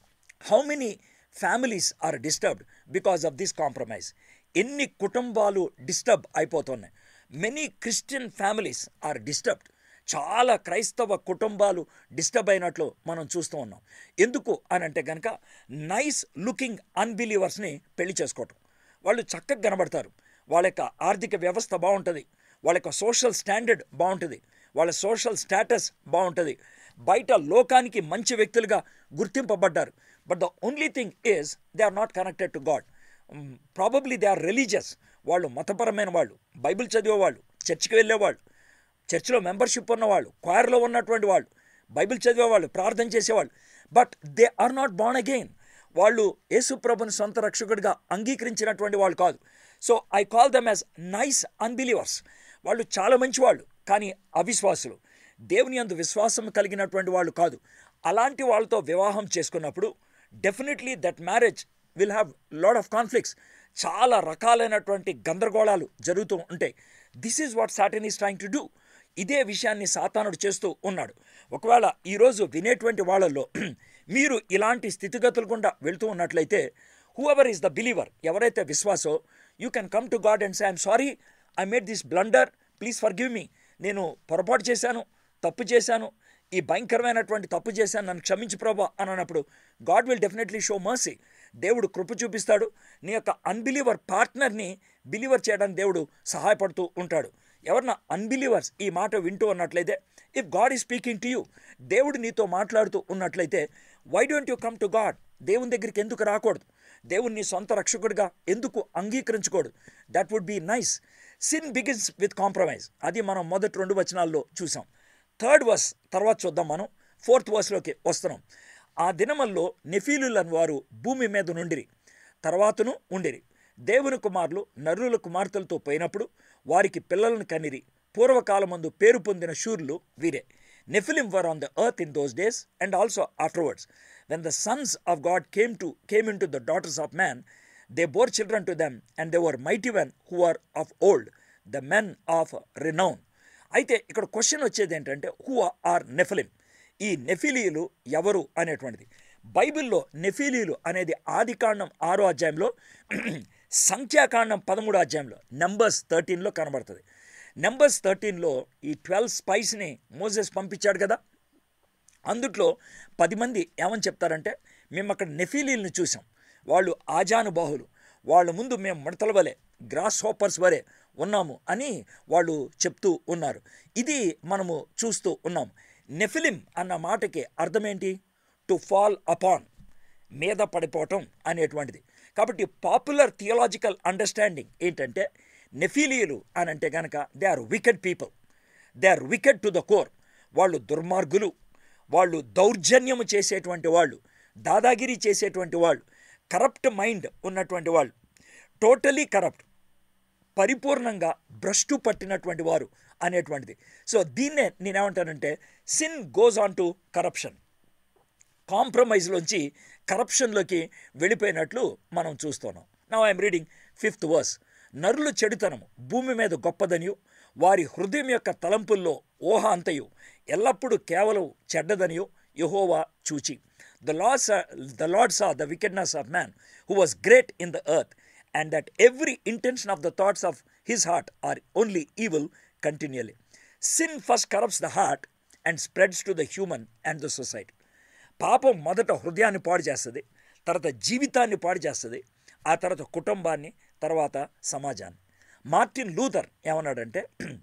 how many families are disturbed because of this compromise ఎన్ని కుటుంబాలు డిస్టర్బ్ అయిపోతున్నాయి many Christian families are disturbed చాలా క్రైస్తవ కుటుంబాలు డిస్టర్బ్ అయినట్లు మనం చూస్తూ ఉన్నాం ఎందుకు అని అంటే కనుక నైస్ లుకింగ్ అన్బిలీవర్స్ని పెళ్లి చేసుకోవటం వాళ్ళు చక్కగా కనబడతారు వాళ్ళ యొక్క ఆర్థిక వ్యవస్థ బాగుంటుంది వాళ్ళ యొక్క సోషల్ స్టాండర్డ్ బాగుంటుంది వాళ్ళ సోషల్ స్టేటస్ బాగుంటుంది బయట లోకానికి మంచి వ్యక్తులుగా గుర్తింపబడ్డారు but the only thing is they are not connected to God probably they are religious వాళ్ళు మతపరమైన వాళ్ళు బైబిల్ చదివేవాళ్ళు చర్చికి వెళ్ళేవాళ్ళు చర్చిలో మెంబర్షిప్ ఉన్నవాళ్ళు క్వైర్లో ఉన్నటువంటి వాళ్ళు బైబిల్ చదివేవాళ్ళు ప్రార్థన చేసేవాళ్ళు but they are not born again వాళ్ళు యేసుప్రభుని సొంత రక్షకుడిగా అంగీకరించినటువంటి వాళ్ళు కాదు so I call them as nice unbelievers వాళ్ళు చాలా మంచి వాళ్ళు కానీ అవిశ్వాసులు దేవుని అందు విశ్వాసం కలిగినటువంటి వాళ్ళు కాదు అలాంటి వాళ్ళతో వివాహం చేసుకున్నప్పుడు definitely that marriage will have lot of conflicts చాలా రకాలైనటువంటి గందరగోళాలు జరుగుతూ ఉంటాయి this is what Satan is trying to do ఇదే విషయాన్ని సాతానుడు చేస్తూ ఉన్నాడు ఒకవేళ ఈరోజు వినేటువంటి వాళ్ళల్లో మీరు ఇలాంటి స్థితిగతుల గుండా వెళ్తూ ఉన్నట్లయితే whoever is the believer ఎవరైతే విశ్వాసో you can come to God and say I'm sorry I made this blunder please forgive me నేను పొరపాటు చేశాను తప్పు చేశాను ఈ భయంకరమైనటువంటి తప్పు చేశాను నన్ను క్షమించు ప్రభా అని అన్నప్పుడు God will definitely show mercy దేవుడు కృప చూపిస్తాడు నీ యొక్క అన్బిలీవర్ పార్ట్నర్ని బిలీవర్ చేయడానికి దేవుడు సహాయపడుతూ ఉంటాడు ఎవరన్నా అన్బిలీవర్స్ ఈ మాట వింటూ ఉన్నట్లయితే if God is speaking to you దేవుడు నీతో మాట్లాడుతూ ఉన్నట్లయితే why don't you come to God దేవుని దగ్గరికి ఎందుకు రాకూడదు దేవుని సొంత రక్షకుడిగా ఎందుకు అంగీకరించకూడదు that would be nice sin begins with compromise అది మనం మొదటి రెండు వచనాల్లో చూసాం థర్డ్ వర్స్ తర్వాత చూద్దాం మనం ఫోర్త్ వర్స్లోకి వస్తున్నాం ఆ దినమల్లో నెఫీలులను వారు భూమి మీద నుండిరి తర్వాతను ఉండిరి దేవుని కుమారులు నరుల కుమార్తెలతో పోయినప్పుడు వారికి పిల్లలను కనిరి పూర్వకాలమందు పేరు పొందిన శూరులు వీరే Nephilim were on the earth in those days and also afterwards when the sons of God came to came in to the daughters of man they bore children to them and they were mighty when who are of old the men of renown అయితే ఇక్కడ question వచ్చేది ఏంటంటే who are నెఫిలిం ఈ నెఫిలీలు ఎవరు అనేటువంటిది బైబిల్లో నెఫీలీలు అనేది ఆదికాండం ఆరో అధ్యాయంలో సంఖ్యాకాండం పదమూడో అధ్యాయంలో నెంబర్స్ థర్టీన్లో కనబడుతుంది నెంబర్స్ థర్టీన్లో ఈ ట్వెల్వ్ స్పైస్ని మోసెస్ పంపించాడు కదా అందుట్లో పది మంది ఏమని చెప్తారంటే మేము అక్కడ నెఫీలీలను చూసాం వాళ్ళు ఆజానుబాహులు వాళ్ళ ముందు మేము ముడతల వలె గ్రాస్ హోపర్స్ వలె ఉన్నాము అని వాళ్ళు చెప్తూ ఉన్నారు ఇది మనము చూస్తూ ఉన్నాం నెఫిలిం అన్న మాటకి అర్థం ఏంటి టు ఫాల్ అపాన్ మీద పడిపోవటం అనేటువంటిది కాబట్టి పాపులర్ థియలాజికల్ అండర్స్టాండింగ్ ఏంటంటే నెఫీలియలు అని అంటే కనుక they are wicked people they are wicked to the core వాళ్ళు దుర్మార్గులు వాళ్ళు దౌర్జన్యము చేసేటువంటి వాళ్ళు దాదాగిరి చేసేటువంటి వాళ్ళు కరప్ట్ మైండ్ ఉన్నటువంటి వాళ్ళు టోటలీ కరప్ట్ పరిపూర్ణంగా భ్రష్టు పట్టినటువంటి వారు అనేటువంటిది సో దీన్నే నేనేమంటానంటే sin goes on to corruption కాంప్రమైజ్లోంచి కరప్షన్లోకి వెళ్ళిపోయినట్లు మనం చూస్తున్నాం నా ఐఎమ్ రీడింగ్ ఫిఫ్త్ వర్స్ నరులు చెడుతనము భూమి మీద గొప్పదనియు వారి హృదయం యొక్క తలంపుల్లో ఊహ అంతయు ఎల్లప్పుడూ కేవలం చెడ్డదనియు యహోవా చూచి the laws the Lord's are the wickedness of man who was great in the earth and that every intention of the thoughts of his heart are only evil continuously sin first corrupts the heart and spreads to the human and the society పాపం మొదట హృదయాన్ని పాడు చేస్తుంది తర్వాత జీవితాన్ని పాడు చేస్తుంది ఆ తర్వాత కుటుంబాన్ని తర్వాత సమాజాన్ని మార్టిన్ లూథర్ ఏమన్నాడంటే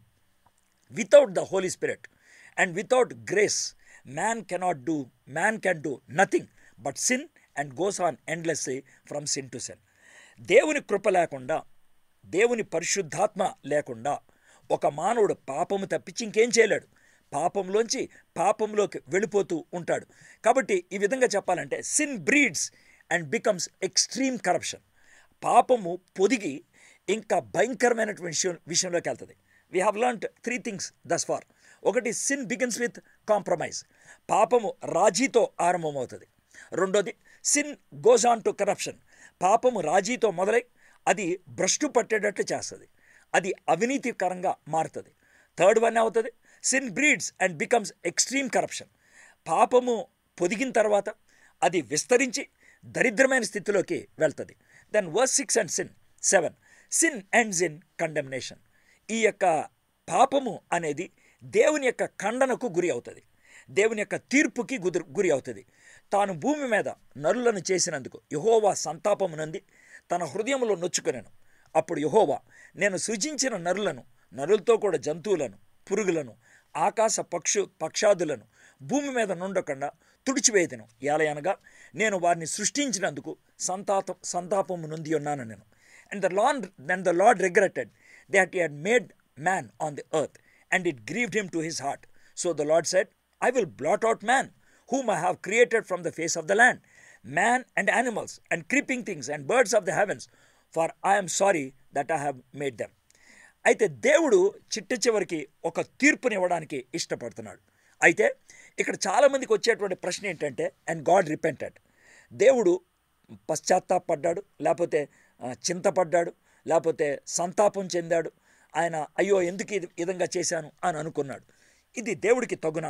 without the Holy Spirit and without grace man cannot do man can do nothing but sin and goes on endlessly from sin to sin దేవుని కృప లేకుండా దేవుని పరిశుద్ధాత్మ లేకుండా ఒక మానవుడు పాపము తప్పించి ఇంకేం చేయలేడు పాపంలోంచి పాపంలోకి వెళ్ళిపోతూ ఉంటాడు కాబట్టి ఈ విధంగా చెప్పాలంటే sin breeds and becomes extreme corruption పాపము పొదిగి ఇంకా భయంకరమైనటువంటి విషయం విషయంలోకి వెళ్తుంది we have learned three things thus far ఒకటి సిన్ బిగిన్స్ విత్ కాంప్రమైజ్ పాపము రాజీతో ఆరంభమవుతుంది రెండోది sin goes on to corruption పాపము రాజీతో మొదలై అది భ్రష్టు పట్టేటట్లు చేస్తుంది అది అవినీతికరంగా మారుతుంది థర్డ్ వన్ అవుతుంది sin breeds and becomes extreme corruption పాపము పొదిగిన తర్వాత అది విస్తరించి దరిద్రమైన స్థితిలోకి వెళ్తుంది then verse six and sin seven sin ends in condemnation ఈ యొక్క పాపము అనేది దేవుని యొక్క ఖండనకు గురి అవుతుంది దేవుని యొక్క తీర్పుకి గురి గురి అవుతుంది తాను భూమి మీద నరులను చేసినందుకు యహోవా సంతాపమునంది తన హృదయంలో నొచ్చుకొనెను అప్పుడు యహోవా నేను సృజించిన నరులను నరులతో కూడా జంతువులను పురుగులను ఆకాశ పక్షు పక్షాదులను భూమి మీద నుండకుండా తుడిచివేదను ఏలయనగా నేను వారిని సృష్టించినందుకు సంతాపం సంతాపము నొంది ఉన్నాను నేను and the Lord then the Lord regretted that he had made man on the earth and it grieved him to his heart so the Lord said I will blot out man whom I have created from the face of the land, man and animals, and creeping things, and birds of the heavens, for I am sorry that I have made them. అయితే దేవుడు చిట్ట చివరికి ఒక తీర్పునివ్వడానికి ఇష్టపడుతున్నాడు అయితే ఇక్కడ చాలామందికి వచ్చేటువంటి ప్రశ్న ఏంటంటే అండ్ గాడ్ రిపెంటెడ్ దేవుడు పశ్చాత్తాపడ్డాడు లేకపోతే ఆ, చింతపడ్డాడు లేకపోతే సంతాపం చెందాడు ఆయన అయ్యో ఎందుకు ఇది విధంగా చేశాను అని అనుకున్నాడు ఇది దేవుడికి తగునా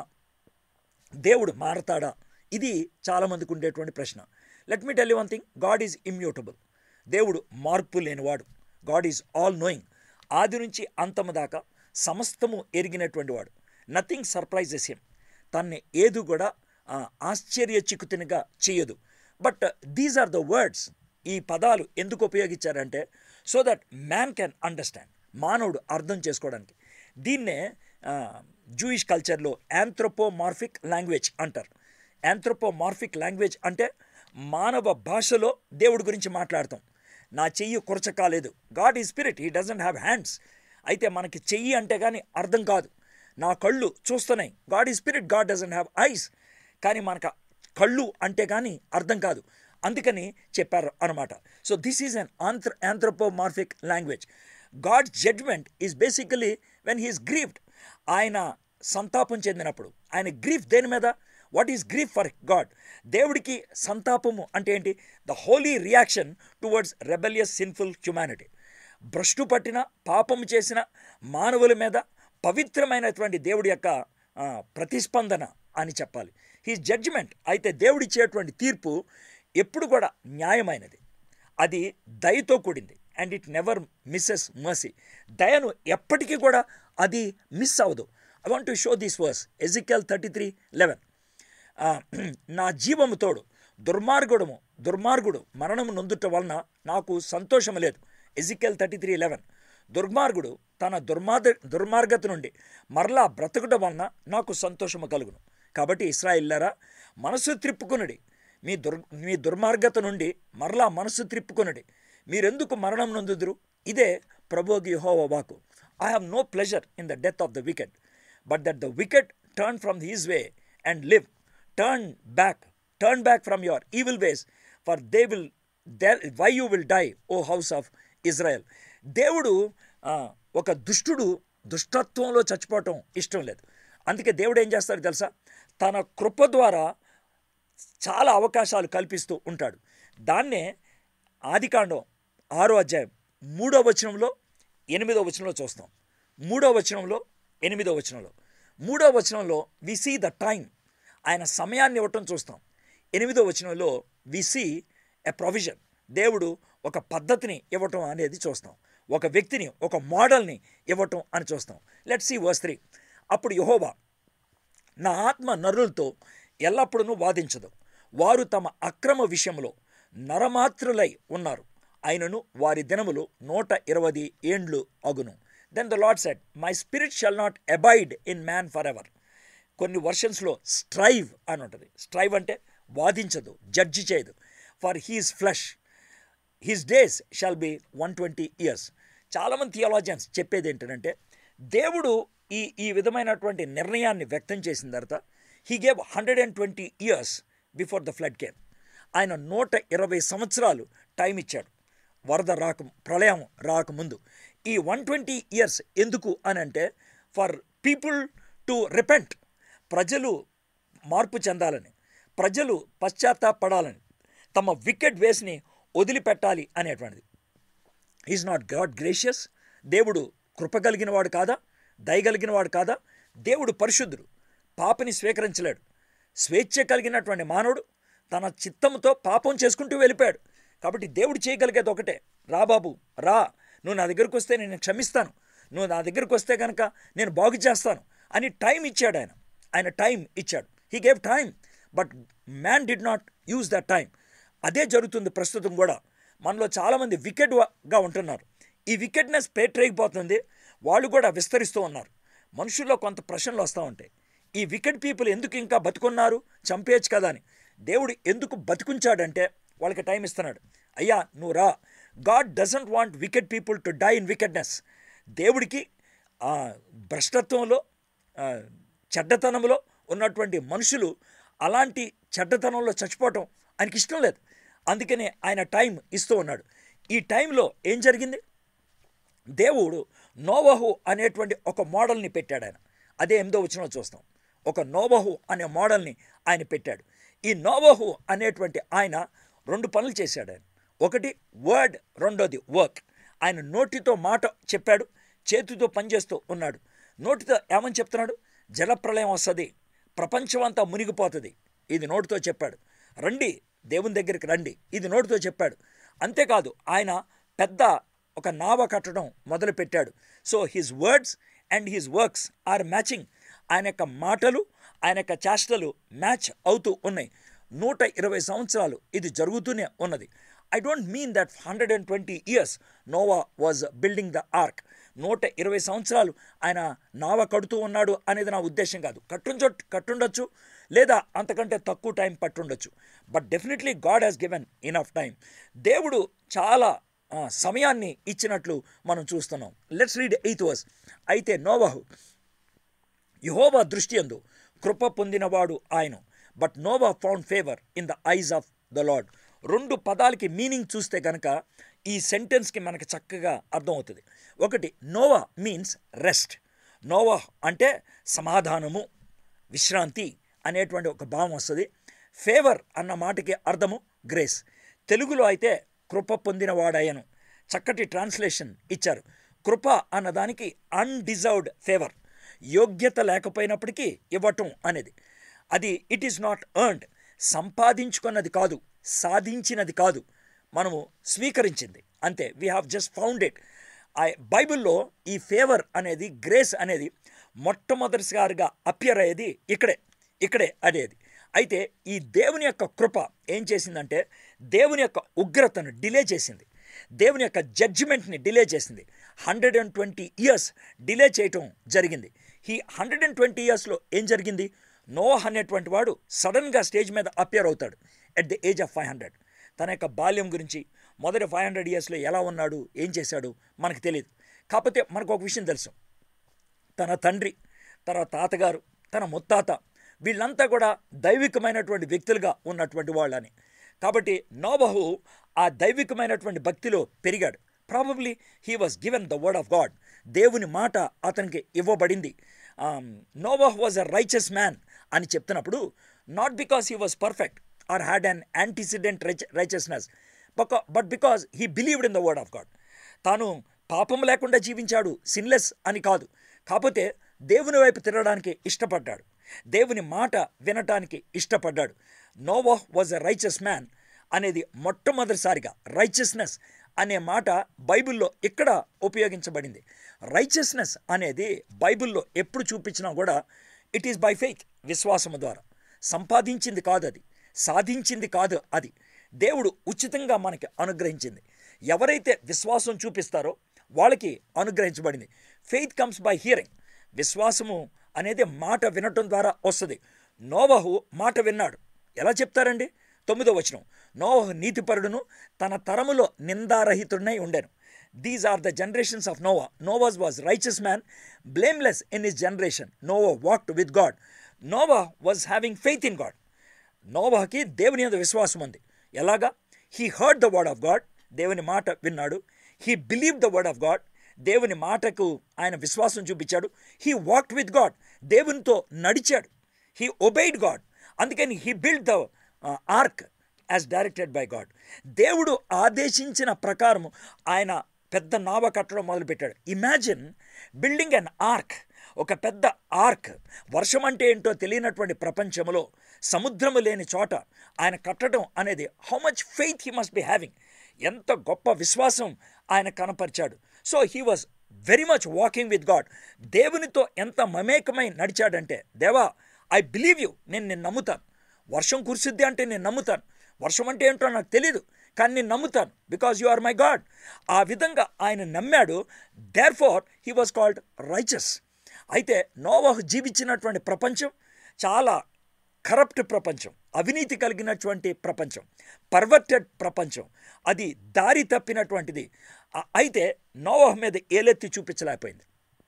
దేవుడు మారతాడా ఇది చాలామందికి ఉండేటువంటి ప్రశ్న let me tell you one thing God is immutable దేవుడు మార్పు లేనివాడు గాడ్ ఈజ్ ఆల్ నోయింగ్ ఆది నుంచి అంతము దాకా సమస్తము ఎరిగినటువంటి వాడు నథింగ్ సర్ప్రైజెస్ హిమ్ తన్ని ఏది కూడా ఆ, ఆశ్చర్యచిక్కుతునిగా చేయదు but these are the words ఈ పదాలు ఎందుకు ఉపయోగించారంటే so that man can understand మానవుడు అర్థం చేసుకోవడానికి దీన్నే జూయిష్ కల్చర్లో యాంథ్రోపోమార్ఫిక్ లాంగ్వేజ్ అంటారు యాంథ్రోపోమార్ఫిక్ లాంగ్వేజ్ అంటే మానవ భాషలో దేవుడి గురించి మాట్లాడతాం నా చెయ్యి కురచ కాలేదు God is spirit he doesn't have hands అయితే మనకి చెయ్యి అంటే కానీ అర్థం కాదు నా కళ్ళు చూస్తున్నాయి God is spirit God doesn't have eyes కానీ మనకు కళ్ళు అంటే కానీ అర్థం కాదు అందుకని చెప్పారు అనమాట so this is an anthro anthropomorphic language God judgment is basically when he is grieved ఆయన సంతాపం చెందినప్పుడు ఆయన గ్రీఫ్ దేని మీద what is grief for God దేవుడికి సంతాపము అంటే ఏంటి the holy reaction towards rebellious sinful humanity భ్రష్టు పట్టిన పాపము చేసిన మానవుల మీద పవిత్రమైనటువంటి దేవుడి యొక్క ఆ, ప్రతిస్పందన అని చెప్పాలి హీ జడ్జిమెంట్ అయితే దేవుడిచ్చేటువంటి తీర్పు ఎప్పుడు కూడా న్యాయమైనది అది దయతో కూడింది and it never misses mercy దయను ఎప్పటికీ కూడా అది మిస్ అవ్వదు I want to show this verse Ezekiel thirty three eleven నా జీవము తోడు దుర్మార్గుడము దుర్మార్గుడు మరణము నొందుట వలన నాకు సంతోషం లేదు ఎజికల్ థర్టీ త్రీ లెవెన్ దుర్మార్గుడు తన దుర్మార్గ దుర్మార్గత నుండి మరలా బ్రతకడం వలన నాకు సంతోషము కలుగును కాబట్టి ఇస్రాయిల్లరా మనసు త్రిప్పుకునుడి మీ దుర్ మీ దుర్మార్గత నుండి మరలా మనసు త్రిప్పుకునుడి మీరెందుకు మరణం నొందుదురు ఇదే ప్రభుకి యెహోవ వాకు I have no pleasure in the death of the wicked but that the wicked turn from his way and live turn back turn back from your evil ways for they will they why you will die O house of Israel దేవుడు ఆ, ఒక దుష్టుడు దుష్టత్వంలో చచ్చిపోవటం ఇష్టం లేదు అందుకే దేవుడు ఏం చేస్తాడు తెలుసా తన కృప ద్వారా చాలా అవకాశాలు కల్పిస్తూ ఉంటాడు దాన్నే ఆదికాండం ఆరో అధ్యాయం మూడో వచనంలో ఎనిమిదో వచనంలో చూస్తాం మూడో వచనంలో ఎనిమిదో వచనంలో మూడో వచనంలో వి సీ ద టైం ఆయన సమయాన్ని ఇవ్వటం చూస్తాం ఎనిమిదో వచనంలో వి సీ ఎ ప్రొవిజన్ దేవుడు ఒక పద్ధతిని ఇవ్వటం అనేది చూస్తాం ఒక వ్యక్తిని ఒక మోడల్ని ఇవ్వటం అని చూస్తాం లెట్ సీ వర్స్ త్రీ అప్పుడు యహోవా నా ఆత్మ నరులతో ఎల్లప్పుడూ వాదించదు వారు తమ అక్రమ విషయంలో నరమాత్రులై ఉన్నారు అయినను వారి దినములు నూట ఇరవై ఏండ్లు అగును then the Lord said my spirit shall not abide in man forever కొన్ని వర్షన్స్లో స్ట్రైవ్ అని ఉంటుంది స్ట్రైవ్ అంటే వాదించదు జడ్జి చేయదు for his flesh his days shall be one twenty years చాలామంది థియాలజియన్స్ చెప్పేది ఏంటంటే దేవుడు ఈ ఈ విధమైనటువంటి నిర్ణయాన్ని వ్యక్తం చేసిన తర్వాత he gave hundred and twenty years before the flood came ఆయన నూట ఇరవై సంవత్సరాలు టైం ఇచ్చాడు వరద రాక ప్రళయం రాకముందు ఈ వన్ ట్వంటీ ఇయర్స్ ఎందుకు అని అంటే ఫర్ పీపుల్ టు రిపెంట్ ప్రజలు మార్పు చెందాలని ప్రజలు పశ్చాత్తాపడాలని తమ వికెట్ వేస్ని వదిలిపెట్టాలి అనేటువంటిది ఈజ్ నాట్ గాడ్ గ్రేషియస్ దేవుడు కృప కలిగిన వాడు కాదా దయగలిగిన వాడు కాదా దేవుడు పరిశుద్ధుడు పాపని స్వీకరించలేడు స్వేచ్ఛ కలిగినటువంటి మానవుడు తన చిత్తంతో పాపం చేసుకుంటూ వెళ్ళిపోయాడు కాబట్టి దేవుడు చేయగలిగేది ఒకటే రా బాబు రా నువ్వు నా దగ్గరకు వస్తే నేను క్షమిస్తాను నువ్వు నా దగ్గరకు వస్తే కనుక నేను బాగు చేస్తాను అని టైం ఇచ్చాడు ఆయన ఆయన టైం ఇచ్చాడు he gave time but man did not use that time అదే జరుగుతుంది ప్రస్తుతం కూడా మనలో చాలామంది వికెట్గా ఉంటున్నారు ఈ వికెట్నెస్ పేటరేగిపోతుంది వాళ్ళు కూడా విస్తరిస్తూ ఉన్నారు మనుషుల్లో కొంత ప్రశ్నలు వస్తూ ఉంటాయి ఈ వికెట్ పీపుల్ ఎందుకు ఇంకా బతుకున్నారు చంపేయచ్చు కదా అని దేవుడు ఎందుకు బతుకుంచాడంటే వాళ్ళకి టైం ఇస్తున్నాడు అయ్యా నువ్వు రా God doesn't want wicked people to die in wickedness దేవుడికి ఆ భ్రష్టత్వంలో ఆ, చెడ్డతనంలో ఉన్నటువంటి మనుషులు అలాంటి చెడ్డతనంలో చచ్చిపోవటం ఆయనకి ఇష్టం లేదు అందుకనే ఆయన టైం ఇస్తూ ఉన్నాడు ఈ టైంలో ఏం జరిగింది దేవుడు నోవహు అనేటువంటి ఒక మోడల్ని పెట్టాడు ఆయన అదే ఎనిమిదో వచ్చిన చూస్తాం ఒక నోవహు అనే మోడల్ని ఆయన పెట్టాడు ఈ నోవహు అనేటువంటి ఆయన రెండు పనులు చేశాడు ఆయన ఒకటి వర్డ్ రెండోది వర్క్ ఆయన నోటితో మాట చెప్పాడు చేతితో పనిచేస్తూ ఉన్నాడు నోటితో ఏమని చెప్తున్నాడు జలప్రలయం వస్తుంది ప్రపంచం అంతా మునిగిపోతుంది ఇది నోటితో చెప్పాడు రండి దేవుని దగ్గరికి రండి ఇది నోటితో చెప్పాడు అంతేకాదు ఆయన పెద్ద ఒక నావ కట్టడం మొదలుపెట్టాడు so his words and his works are matching ఆయన యొక్క మాటలు ఆయన యొక్క చేష్టలు మ్యాచ్ అవుతూ ఉన్నాయి నూట ఇరవై సంవత్సరాలు ఇది జరుగుతూనే ఉన్నది I don't mean that hundred and twenty years Noah was building the ark నూట ఇరవై సంవత్సరాలు ఆయన నావ కడుతూ ఉన్నాడు అనేది నా ఉద్దేశం కాదు కట్టుంచో కట్టుండొచ్చు లేదా అంతకంటే తక్కువ టైం పట్టుండొచ్చు but definitely God has given enough time దేవుడు చాలా ఆ, సమయాన్ని ఇచ్చినట్లు మనం చూస్తున్నాం లెట్స్ రీడ్ ఎయిత్ వర్స్ అయితే నోవహు యహోవా దృష్టి ఎందు కృప పొందినవాడు ఆయన but Noah found favour in the eyes of the Lord రెండు పదాలకి మీనింగ్ చూస్తే కనుక ఈ సెంటెన్స్కి మనకి చక్కగా అర్థమవుతుంది ఒకటి నోవా మీన్స్ రెస్ట్ నోవా అంటే సమాధానము విశ్రాంతి అనేటువంటి ఒక భావం వస్తుంది ఫేవర్ అన్న మాటకి అర్థము గ్రేస్ తెలుగులో అయితే కృప పొందినవాడయను చక్కటి ట్రాన్స్లేషన్ ఇచ్చారు కృప అన్నదానికి అన్డిజర్వ్డ్ ఫేవర్ యోగ్యత లేకపోయినప్పటికీ ఇవ్వటం అనేది అది ఇట్ ఈస్ నాట్ ఎర్న్డ్ సంపాదించుకున్నది కాదు సాధించినది కాదు మనము స్వీకరించింది అంతే we have just found it బైబిల్లో ఈ ఫేవర్ అనేది గ్రేస్ అనేది మొట్టమొదటిసారిగా అపియర్ అయ్యేది ఇక్కడే ఇక్కడే అనేది అయితే ఈ దేవుని యొక్క కృప ఏం చేసిందంటే దేవుని యొక్క ఉగ్రతను డిలే చేసింది దేవుని యొక్క జడ్జిమెంట్ని డిలే చేసింది hundred and twenty years delay చేయటం జరిగింది ఈ హండ్రెడ్ అండ్ ట్వంటీ ఇయర్స్లో ఏం జరిగింది నోహ్ అనేటువంటి వాడు సడన్గా స్టేజ్ మీద అపియర్ అవుతాడు at the age of five hundred తన యొక్క బాల్యం గురించి మొదటి ఫైవ్ హండ్రెడ్ ఇయర్స్లో ఎలా ఉన్నాడు ఏం చేశాడు మనకు తెలియదు కాకపోతే మనకు ఒక విషయం తెలుసు తన తండ్రి తన తాతగారు తన ముత్తాత వీళ్ళంతా కూడా దైవికమైనటువంటి వ్యక్తులుగా ఉన్నటువంటి వాళ్ళని కాబట్టి నోబహు ఆ దైవికమైనటువంటి భక్తిలో పెరిగాడు probably he was given the word of God దేవుని మాట అతనికి ఇవ్వబడింది Noah was a righteous man అని చెప్తున్నప్పుడు not because he was perfect or had an antecedent righteousness but because he believed in the word of God తాను పాపం లేకుండా జీవించాడు సిన్లెస్ అని కాదు కాకపోతే దేవుని వైపు తిరగడానికి ఇష్టపడ్డాడు దేవుని మాట వినటానికి ఇష్టపడ్డాడు Noah was a righteous man అనేది మొట్టమొదటిసారిగా రైచస్నెస్ అనే మాట బైబిల్లో ఇక్కడ ఉపయోగించబడింది రైచస్నెస్ అనేది బైబిల్లో ఎప్పుడు చూపించినా కూడా ఇట్ ఈస్ బై ఫెయిత్ విశ్వాసము ద్వారా సంపాదించింది కాదు అది సాధించింది కాదు అది దేవుడు ఉచితంగా మనకి అనుగ్రహించింది ఎవరైతే విశ్వాసం చూపిస్తారో వాళ్ళకి అనుగ్రహించబడింది ఫెయిత్ కమ్స్ బై హియరింగ్ విశ్వాసము అనేది మాట వినటం ద్వారా వస్తుంది నోవహు మాట విన్నాడు ఎలా చెప్తారండి తొమ్మిదో వచనం నోవహు నీతిపరుడును తన తరములో నిందారహితుడినై ఉండెను these are the generations of Noah Noah's was righteous man blameless in his generation Noah walked with God Noah was having faith in God నోవాకి దేవుని మీద విశ్వాసం ఉంది ఎలాగా he heard the word of God దేవుని మాట విన్నాడు he believe the word of God దేవుని మాటకు ఆయన విశ్వాసం చూపించాడు హీ వాక్డ్ విత్ గాడ్ దేవునితో నడిచాడు హీ ఒబైడ్ గాడ్ అందుకని he build the ark as directed by God దేవుడు ఆదేశించిన ప్రకారం ఆయన పెద్ద నావ కట్టడం మొదలుపెట్టాడు ఇమాజిన్ బిల్డింగ్ అన్ ఆర్క్ ఒక పెద్ద ఆర్క్ వర్షం అంటే ఏంటో తెలియనటువంటి ప్రపంచంలో సముద్రము లేని చోట ఆయన కట్టడం అనేది how much faith he must be having ఎంత గొప్ప విశ్వాసం ఆయన కనపరిచాడు so he was very much walking with God దేవునితో ఎంత మమేకమై నడిచాడంటే దేవా ఐ బిలీవ్ యూ నేను నేను నమ్ముతాను వర్షం కురిసిద్ది అంటే నేను నమ్ముతాను వర్షం అంటే ఏంటో నాకు తెలియదు కానీ నేను నమ్ముతాను because you are my God ఆ విధంగా ఆయన నమ్మాడు therefore he was called righteous అయితే నోవాహు జీవించినటువంటి ప్రపంచం చాలా కరప్ట్ ప్రపంచం అవినీతి కలిగినటువంటి ప్రపంచం పర్వర్టెడ్ ప్రపంచం అది దారి తప్పినటువంటిది అయితే నోవాహు మీద ఏలెత్తి చూపించలేకపోయింది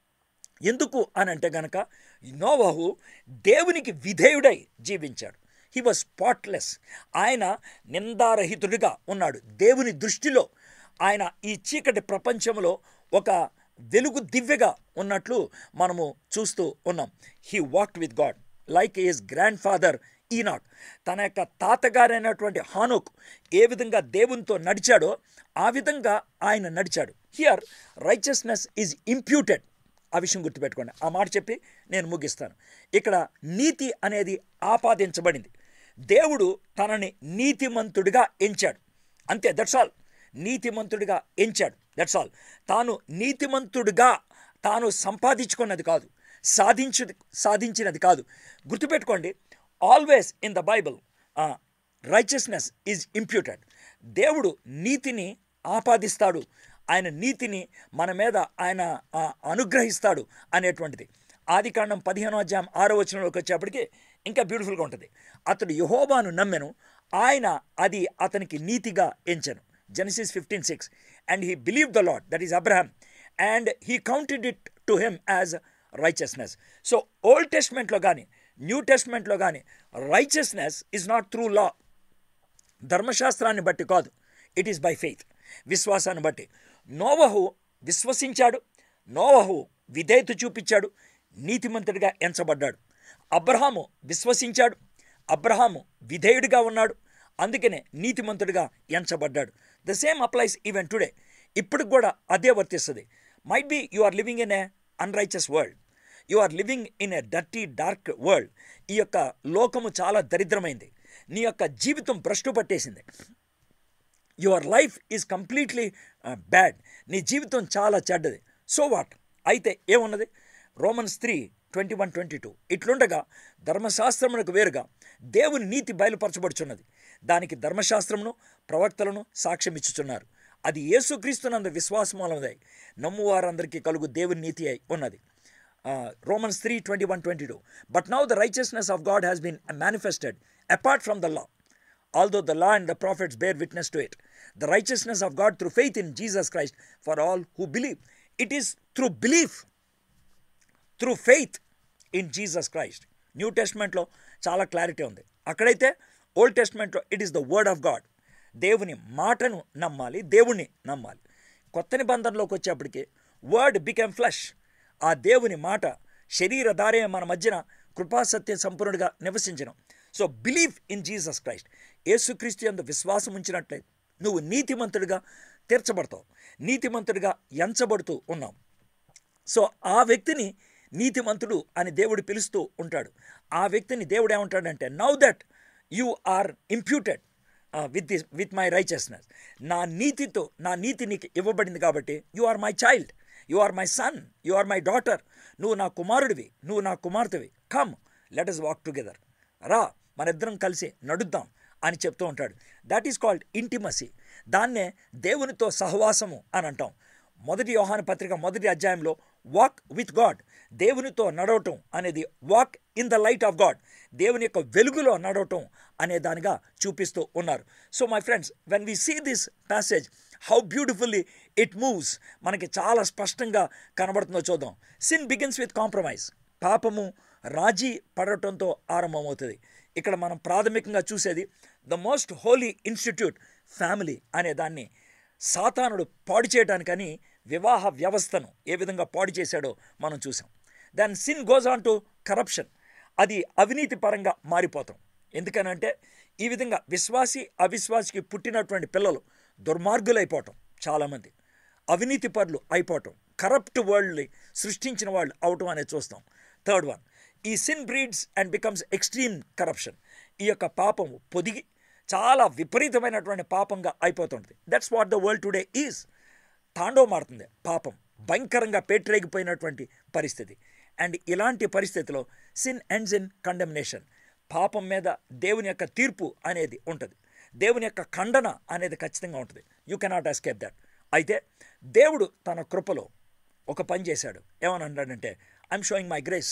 ఎందుకు అని అంటే గనక నోవాహు దేవునికి విధేయుడై జీవించాడు హీ వాజ్ స్పాట్లెస్ ఆయన నిందారహితుడిగా ఉన్నాడు దేవుని దృష్టిలో ఆయన ఈ చీకటి ప్రపంచంలో ఒక వెలుగు దివ్యగా ఉన్నట్లు మనము చూస్తూ ఉన్నాం he walked with God like his grandfather Enoch తన యొక్క తాతగారైనటువంటి హానోక్ ఏ విధంగా దేవునితో నడిచాడో ఆ విధంగా ఆయన నడిచాడు హియర్ రైచస్నెస్ ఈజ్ ఇంప్యూటెడ్ ఆ విషయం గుర్తుపెట్టుకోండి ఆ మాట చెప్పి నేను ముగిస్తాను ఇక్కడ నీతి అనేది ఆపాదించబడింది దేవుడు తనని నీతిమంతుడిగా ఎంచాడు అంతే దట్స్ ఆల్ నీతిమంతుడిగా ఎంచాడు దట్స్ ఆల్ తాను నీతిమంతుడిగా తాను సంపాదించుకున్నది కాదు సాధించు సాధించినది కాదు గుర్తుపెట్టుకోండి always in the Bible righteousness is imputed దేవుడు నీతిని ఆపాదిస్తాడు ఆయన నీతిని మన మీద ఆయన అనుగ్రహిస్తాడు అనేటువంటిది ఆది కాండం పదిహేనో అధ్యాయం ఆరో వచనంలోకి వచ్చేప్పటికి ఇంకా బ్యూటిఫుల్గా ఉంటుంది అతడు యహోబాను నమ్మెను ఆయన అది అతనికి నీతిగా ఎంచెను Genesis fifteen six and he believe the Lord that is Abraham and he counted it to him as righteousness so old టెస్ట్మెంట్లో కానీ న్యూ టెస్ట్మెంట్లో కానీ righteousness is not through law ధర్మశాస్త్రాన్ని బట్టి కాదు ఇట్ ఈస్ బై ఫెయిత్ విశ్వాసాన్ని బట్టి నోవహు విశ్వసించాడు నోవహు విధేయత చూపించాడు నీతిమంతుడిగా ఎంచబడ్డాడు అబ్రహాము విశ్వసించాడు అబ్రహాము విధేయుడిగా ఉన్నాడు అందుకనే నీతిమంతుడిగా ఎంచబడ్డాడు the same applies even today ఇప్పటికి కూడా అదే వర్తిస్తుంది might be you are living in a unrighteous world you are living in a dirty dark world ఈ యొక్క లోకము చాలా దరిద్రమైంది నీ యొక్క జీవితం భ్రష్టు పట్టేసింది your life is completely bad నీ జీవితం చాలా చెడ్డది సో వాట్ అయితే ఏమున్నది Romans three twenty one twenty two ఇట్లుండగా ధర్మశాస్త్రమునకు వేరుగా దేవుని నీతి బయలుపరచబడుచున్నది దానికి ధర్మశాస్త్రమును ప్రవక్తలను సాక్ష్యం ఇచ్చుచున్నారు అది యేసుక్రీస్తునందు విశ్వాసమూలమదై నమ్మువారందరికీ కలుగు దేవుని నీతి అయి ఉన్నది Romans three twenty one twenty two but now the righteousness of God has been manifested apart from the law although the law and the prophets bear witness to it. The righteousness of God through faith in Jesus Christ for all who believe. It is through belief, through faith in Jesus Christ. New టెస్ట్మెంట్లో చాలా clarity ఉంది అక్కడైతే old టెస్ట్మెంట్లో it is the word of God దేవుని మాటను నమ్మాలి దేవుణ్ణి నమ్మాలి కొత్త నిబంధనలోకి వచ్చేప్పటికి వర్డ్ బికెమ్ ఫ్లష్ ఆ దేవుని మాట శరీరధారే మన మధ్యన కృపాసత్య సంపూర్ణుడిగా నివసించడం so believe in Jesus Christ యేసుక్రీస్తు యందు విశ్వాసం ఉంచినట్లయితే నువ్వు నీతిమంతుడిగా తీర్చబడతావు నీతిమంతుడిగా ఎంచబడుతూ ఉన్నావు సో ఆ వ్యక్తిని నీతిమంతుడు అని దేవుడు పిలుస్తూ ఉంటాడు ఆ వ్యక్తిని దేవుడు ఏమంటాడంటే now that you are imputed with this with my righteousness నా నీతితో నా నీతి నీకు ఇవ్వబడింది కాబట్టి you are my child you are my son you are my daughter నువ్వు నా కుమారుడివి నువ్వు నా కుమార్తెవి come let us walk together రా మనిద్దరం కలిసి నడుద్దాం అని చెప్తూ ఉంటాడు దట్ ఈస్ కాల్డ్ ఇంటిమసీ దాన్నే దేవునితో సహవాసము అని అంటాం మొదటి యోహాను పత్రిక మొదటి అధ్యాయంలో వాక్ విత్ గాడ్ దేవునితో నడవటం అనేది walk in the light of God దేవుని యొక్క వెలుగులో నడవటం అనే దానిగా చూపిస్తూ ఉన్నారు so my friends when we see this passage how beautifully it moves మనకి చాలా స్పష్టంగా కనబడుతుందో చూద్దాం సిన్ బిగిన్స్ విత్ కాంప్రమైజ్ పాపము రాజీ పడటంతో ఆరంభమవుతుంది ఇక్కడ మనం ప్రాథమికంగా చూసేది the most holy institute family అనే దాన్ని సాతానుడు పాడు చేయడానికని వివాహ వ్యవస్థను ఏ విధంగా పాడు చేశాడో మనం చూసాం then sin goes on to corruption అది అవినీతి పరంగా మారిపోతాం ఎందుకనంటే ఈ విధంగా విశ్వాసి అవిశ్వాసికి పుట్టినటువంటి పిల్లలు దుర్మార్గులైపోవటం చాలామంది అవినీతి పరులు అయిపోవటం కరప్ట్ వరల్డ్ని సృష్టించిన వాళ్ళు అవటం అనేది చూస్తాం థర్డ్ వన్ ఈ sin breeds and becomes extreme corruption ఈ యొక్క పాపము పొదిగి చాలా విపరీతమైనటువంటి పాపంగా అయిపోతుంది that's what the world today is తాండవమాడుతుంది పాపం భయంకరంగా పేటరేగిపోయినటువంటి పరిస్థితి అండ్ ఇలాంటి పరిస్థితిలో సిన్ ఎండ్స్ ఇన్ కండెమినేషన్ పాపం మీద దేవుని యొక్క తీర్పు అనేది ఉంటుంది దేవుని యొక్క ఖండన అనేది ఖచ్చితంగా ఉంటుంది యూ కెనాట్ ఎస్కేప్ దట్ అయితే దేవుడు తన కృపలో ఒక పని చేశాడు ఏమని అన్నాడంటే I am showing my grace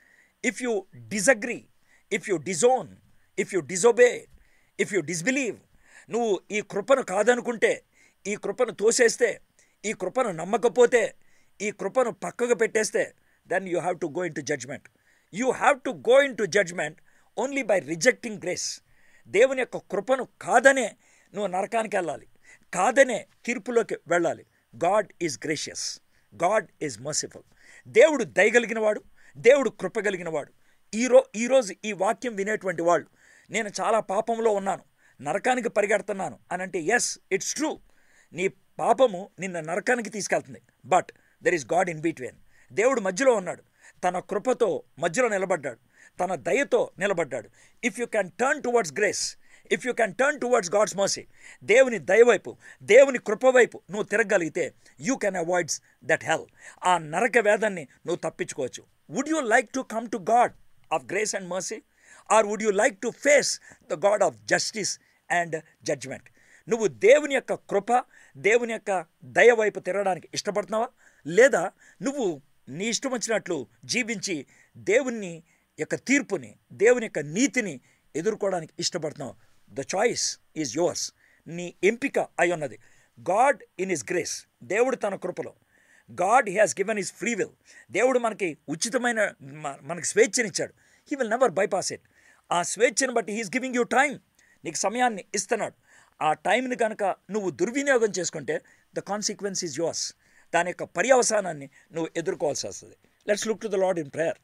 if you disagree if you disown if you disobey if you disbelieve నువ్వు ఈ కృపను కాదనుకుంటే ఈ కృపను తోసేస్తే ఈ కృపను నమ్మకపోతే ఈ కృపను పక్కకు పెట్టేస్తే then you have to go into judgment you have to go into judgment only by rejecting grace దేవుని యొక్క కృపను కాదనే నువ్వు నరకానికి వెళ్ళాలి కాదనే తీర్పులోకి వెళ్ళాలి God is gracious God is merciful దేవుడు దయగలిగిన వాడు దేవుడు కృప కలిగిన వాడు ఈరో ఈరోజు ఈ వాక్యం వినేటువంటి వాళ్ళు నేను చాలా పాపంలో ఉన్నాను నరకానికి పరిగెడుతున్నాను అని అంటే ఎస్ ఇట్స్ ట్రూ నీ పాపము నిన్న నరకానికి తీసుకెళ్తుంది but there is God in between దేవుడు మధ్యలో ఉన్నాడు తన కృపతో మధ్యలో నిలబడ్డాడు తన దయతో నిలబడ్డాడు if you can turn towards grace if you can turn towards God's mercy దేవుని దయ వైపు దేవుని కృప వైపు నువ్వు తిరగలిగితే you can avoids that hell ఆ నరక వేదాన్ని నువ్వు తప్పించుకోవచ్చు would you like to come to God of grace and mercy or would you like to face the God of justice and judgment నువ్వు దేవుని యొక్క కృప దేవుని యొక్క దయ వైపు తిరగడానికి ఇష్టపడుతున్నావా లేదా నువ్వు నీ ఇష్టం వచ్చినట్లు జీవించి దేవుని యొక్క తీర్పుని దేవుని యొక్క నీతిని ఎదుర్కోవడానికి ఇష్టపడుతున్నావు ద చాయిస్ ఈజ్ యువర్స్ నీ ఎంపిక అయి ఉన్నది గాడ్ ఇన్ ఇస్ గ్రేస్ దేవుడు తన కృపలో God he has given us free will దేవుడు మనకి ఉచితమైన మ- మనకి స్వేచ్ఛనిచ్చాడు he will never bypass it ఆ స్వేచ్ఛను బట్టి హీస్ గివింగ్ యూ టైం నీకు సమయాన్ని ఇస్తున్నాడు ఆ టైంని కనుక నువ్వు దుర్వినియోగం చేసుకుంటే ద కాన్సిక్వెన్స్ ఈజ్ యువర్స్ దాని యొక్క పర్యవసానాన్ని నువ్వు ఎదుర్కోవాల్సి వస్తుంది let's look to the Lord in prayer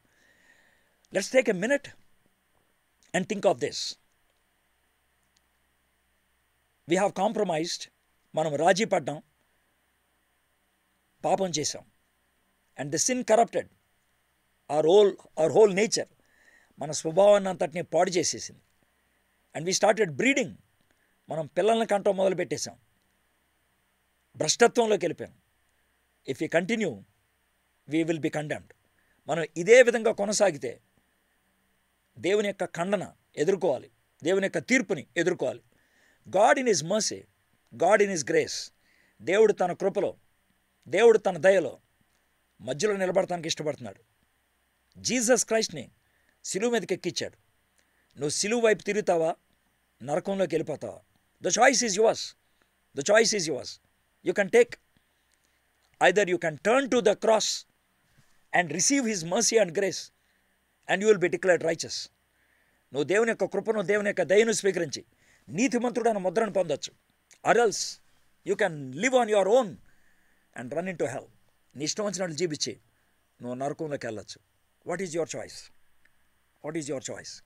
let's take a minute and think of this we have compromised మనం రాజీ పడ్డాం పాపం చేశాం and the sin corrupted our whole our whole nature మన స్వభావాన్ని అంతటిని పాడు చేసేసింది అండ్ వీ స్టార్టెడ్ బ్రీడింగ్ మనం పిల్లల్ని కంటం మొదలు పెట్టేశాం భ్రష్టత్వంలోకి వెళ్ళిపోయాం if you continue we will be condemned మనం ఇదే విధంగా కొనసాగితే దేవుని యొక్క ఖండన ఎదుర్కోవాలి దేవుని యొక్క తీర్పుని ఎదుర్కోవాలి God in his mercy God in his grace దేవుడు తన కృపలో దేవుడు తన దయలో మధ్యలో నిలబడటానికి ఇష్టపడుతున్నాడు జీసస్ క్రైస్ట్ని సిలువు మీదకి ఎక్కించాడు నువ్వు సిలువు వైపు తిరుగుతావా నరకంలోకి వెళ్ళిపోతావా the choice is yours the choice is yours you can take either you can turn to the cross and receive his mercy and grace and you will be declared righteous నువ్వు దేవుని యొక్క కృపను దేవుని యొక్క దయను స్వీకరించి నీతిమంతుడైన ముద్రను పొందొచ్చు or else you can live on your own and run into hell నీ ఇష్టం వచ్చినట్లు జీవించి నువ్వు నరకంలోకి వెళ్ళొచ్చు what is your choice what is your choice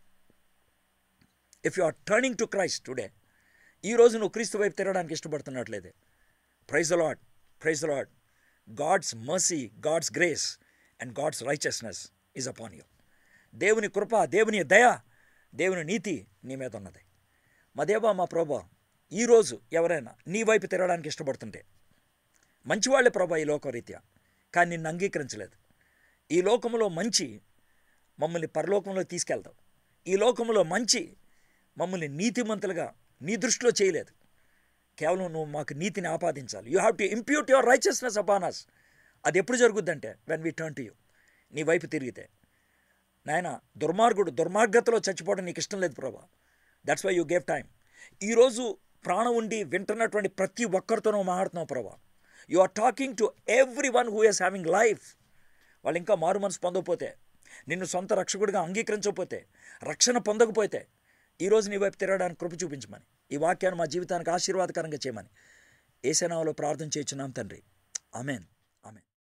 if you are turning to Christ today ఈ రోజు నువ్వు క్రీస్తు వైపు తిరగడానికి ఇష్టపడుతున్నట్లయితే praise Lord praise Lord God's mercy God's grace and God's righteousness is upon you దేవుని కృప దేవుని దయ దేవుని నీతి నీ మీద ఉన్నది మా దేవా మా ప్రభా ఈరోజు ఎవరైనా నీ వైపు తిరగడానికి ఇష్టపడుతుంటే మంచివాళ్ళే ప్రభా ఈ లోకరీత్యా కానీ నిన్ను అంగీకరించలేదు ఈ లోకంలో మంచి మమ్మల్ని పరలోకంలో తీసుకెళ్తావు ఈ లోకంలో మంచి మమ్మల్ని నీతిమంతులుగా నీ దృష్టిలో చేయలేదు కేవలం నువ్వు మాకు నీతిని ఆపాదించాలి you have to impute your righteousness upon us అది ఎప్పుడు జరుగుద్దంటే when we turn to you నీ వైపు తిరిగితే నాయన దుర్మార్గుడు దుర్మార్గతలో చచ్చిపోవడం నీకు ఇష్టం లేదు ప్రభా that's why you gave time ఈరోజు ప్రాణం ఉండి వింటున్నటువంటి ప్రతి ఒక్కరితో నువ్వు మాట్లాడుతున్నావు ప్రభా you are talking to everyone who is having life వాళ్ళు ఇంకా మారు మనసు పొందకపోతే నిన్ను సొంత రక్షకుడిగా అంగీకరించకపోతే రక్షణ పొందకపోతే ఈరోజు నీ వైపు తిరగడానికి కృప చూపించమని ఈ వాక్యాన్ని మా జీవితానికి ఆశీర్వాదకరంగా చేయమని ఏసేనావలో ప్రార్థన చేయించున్నాం తండ్రి ఆమెన్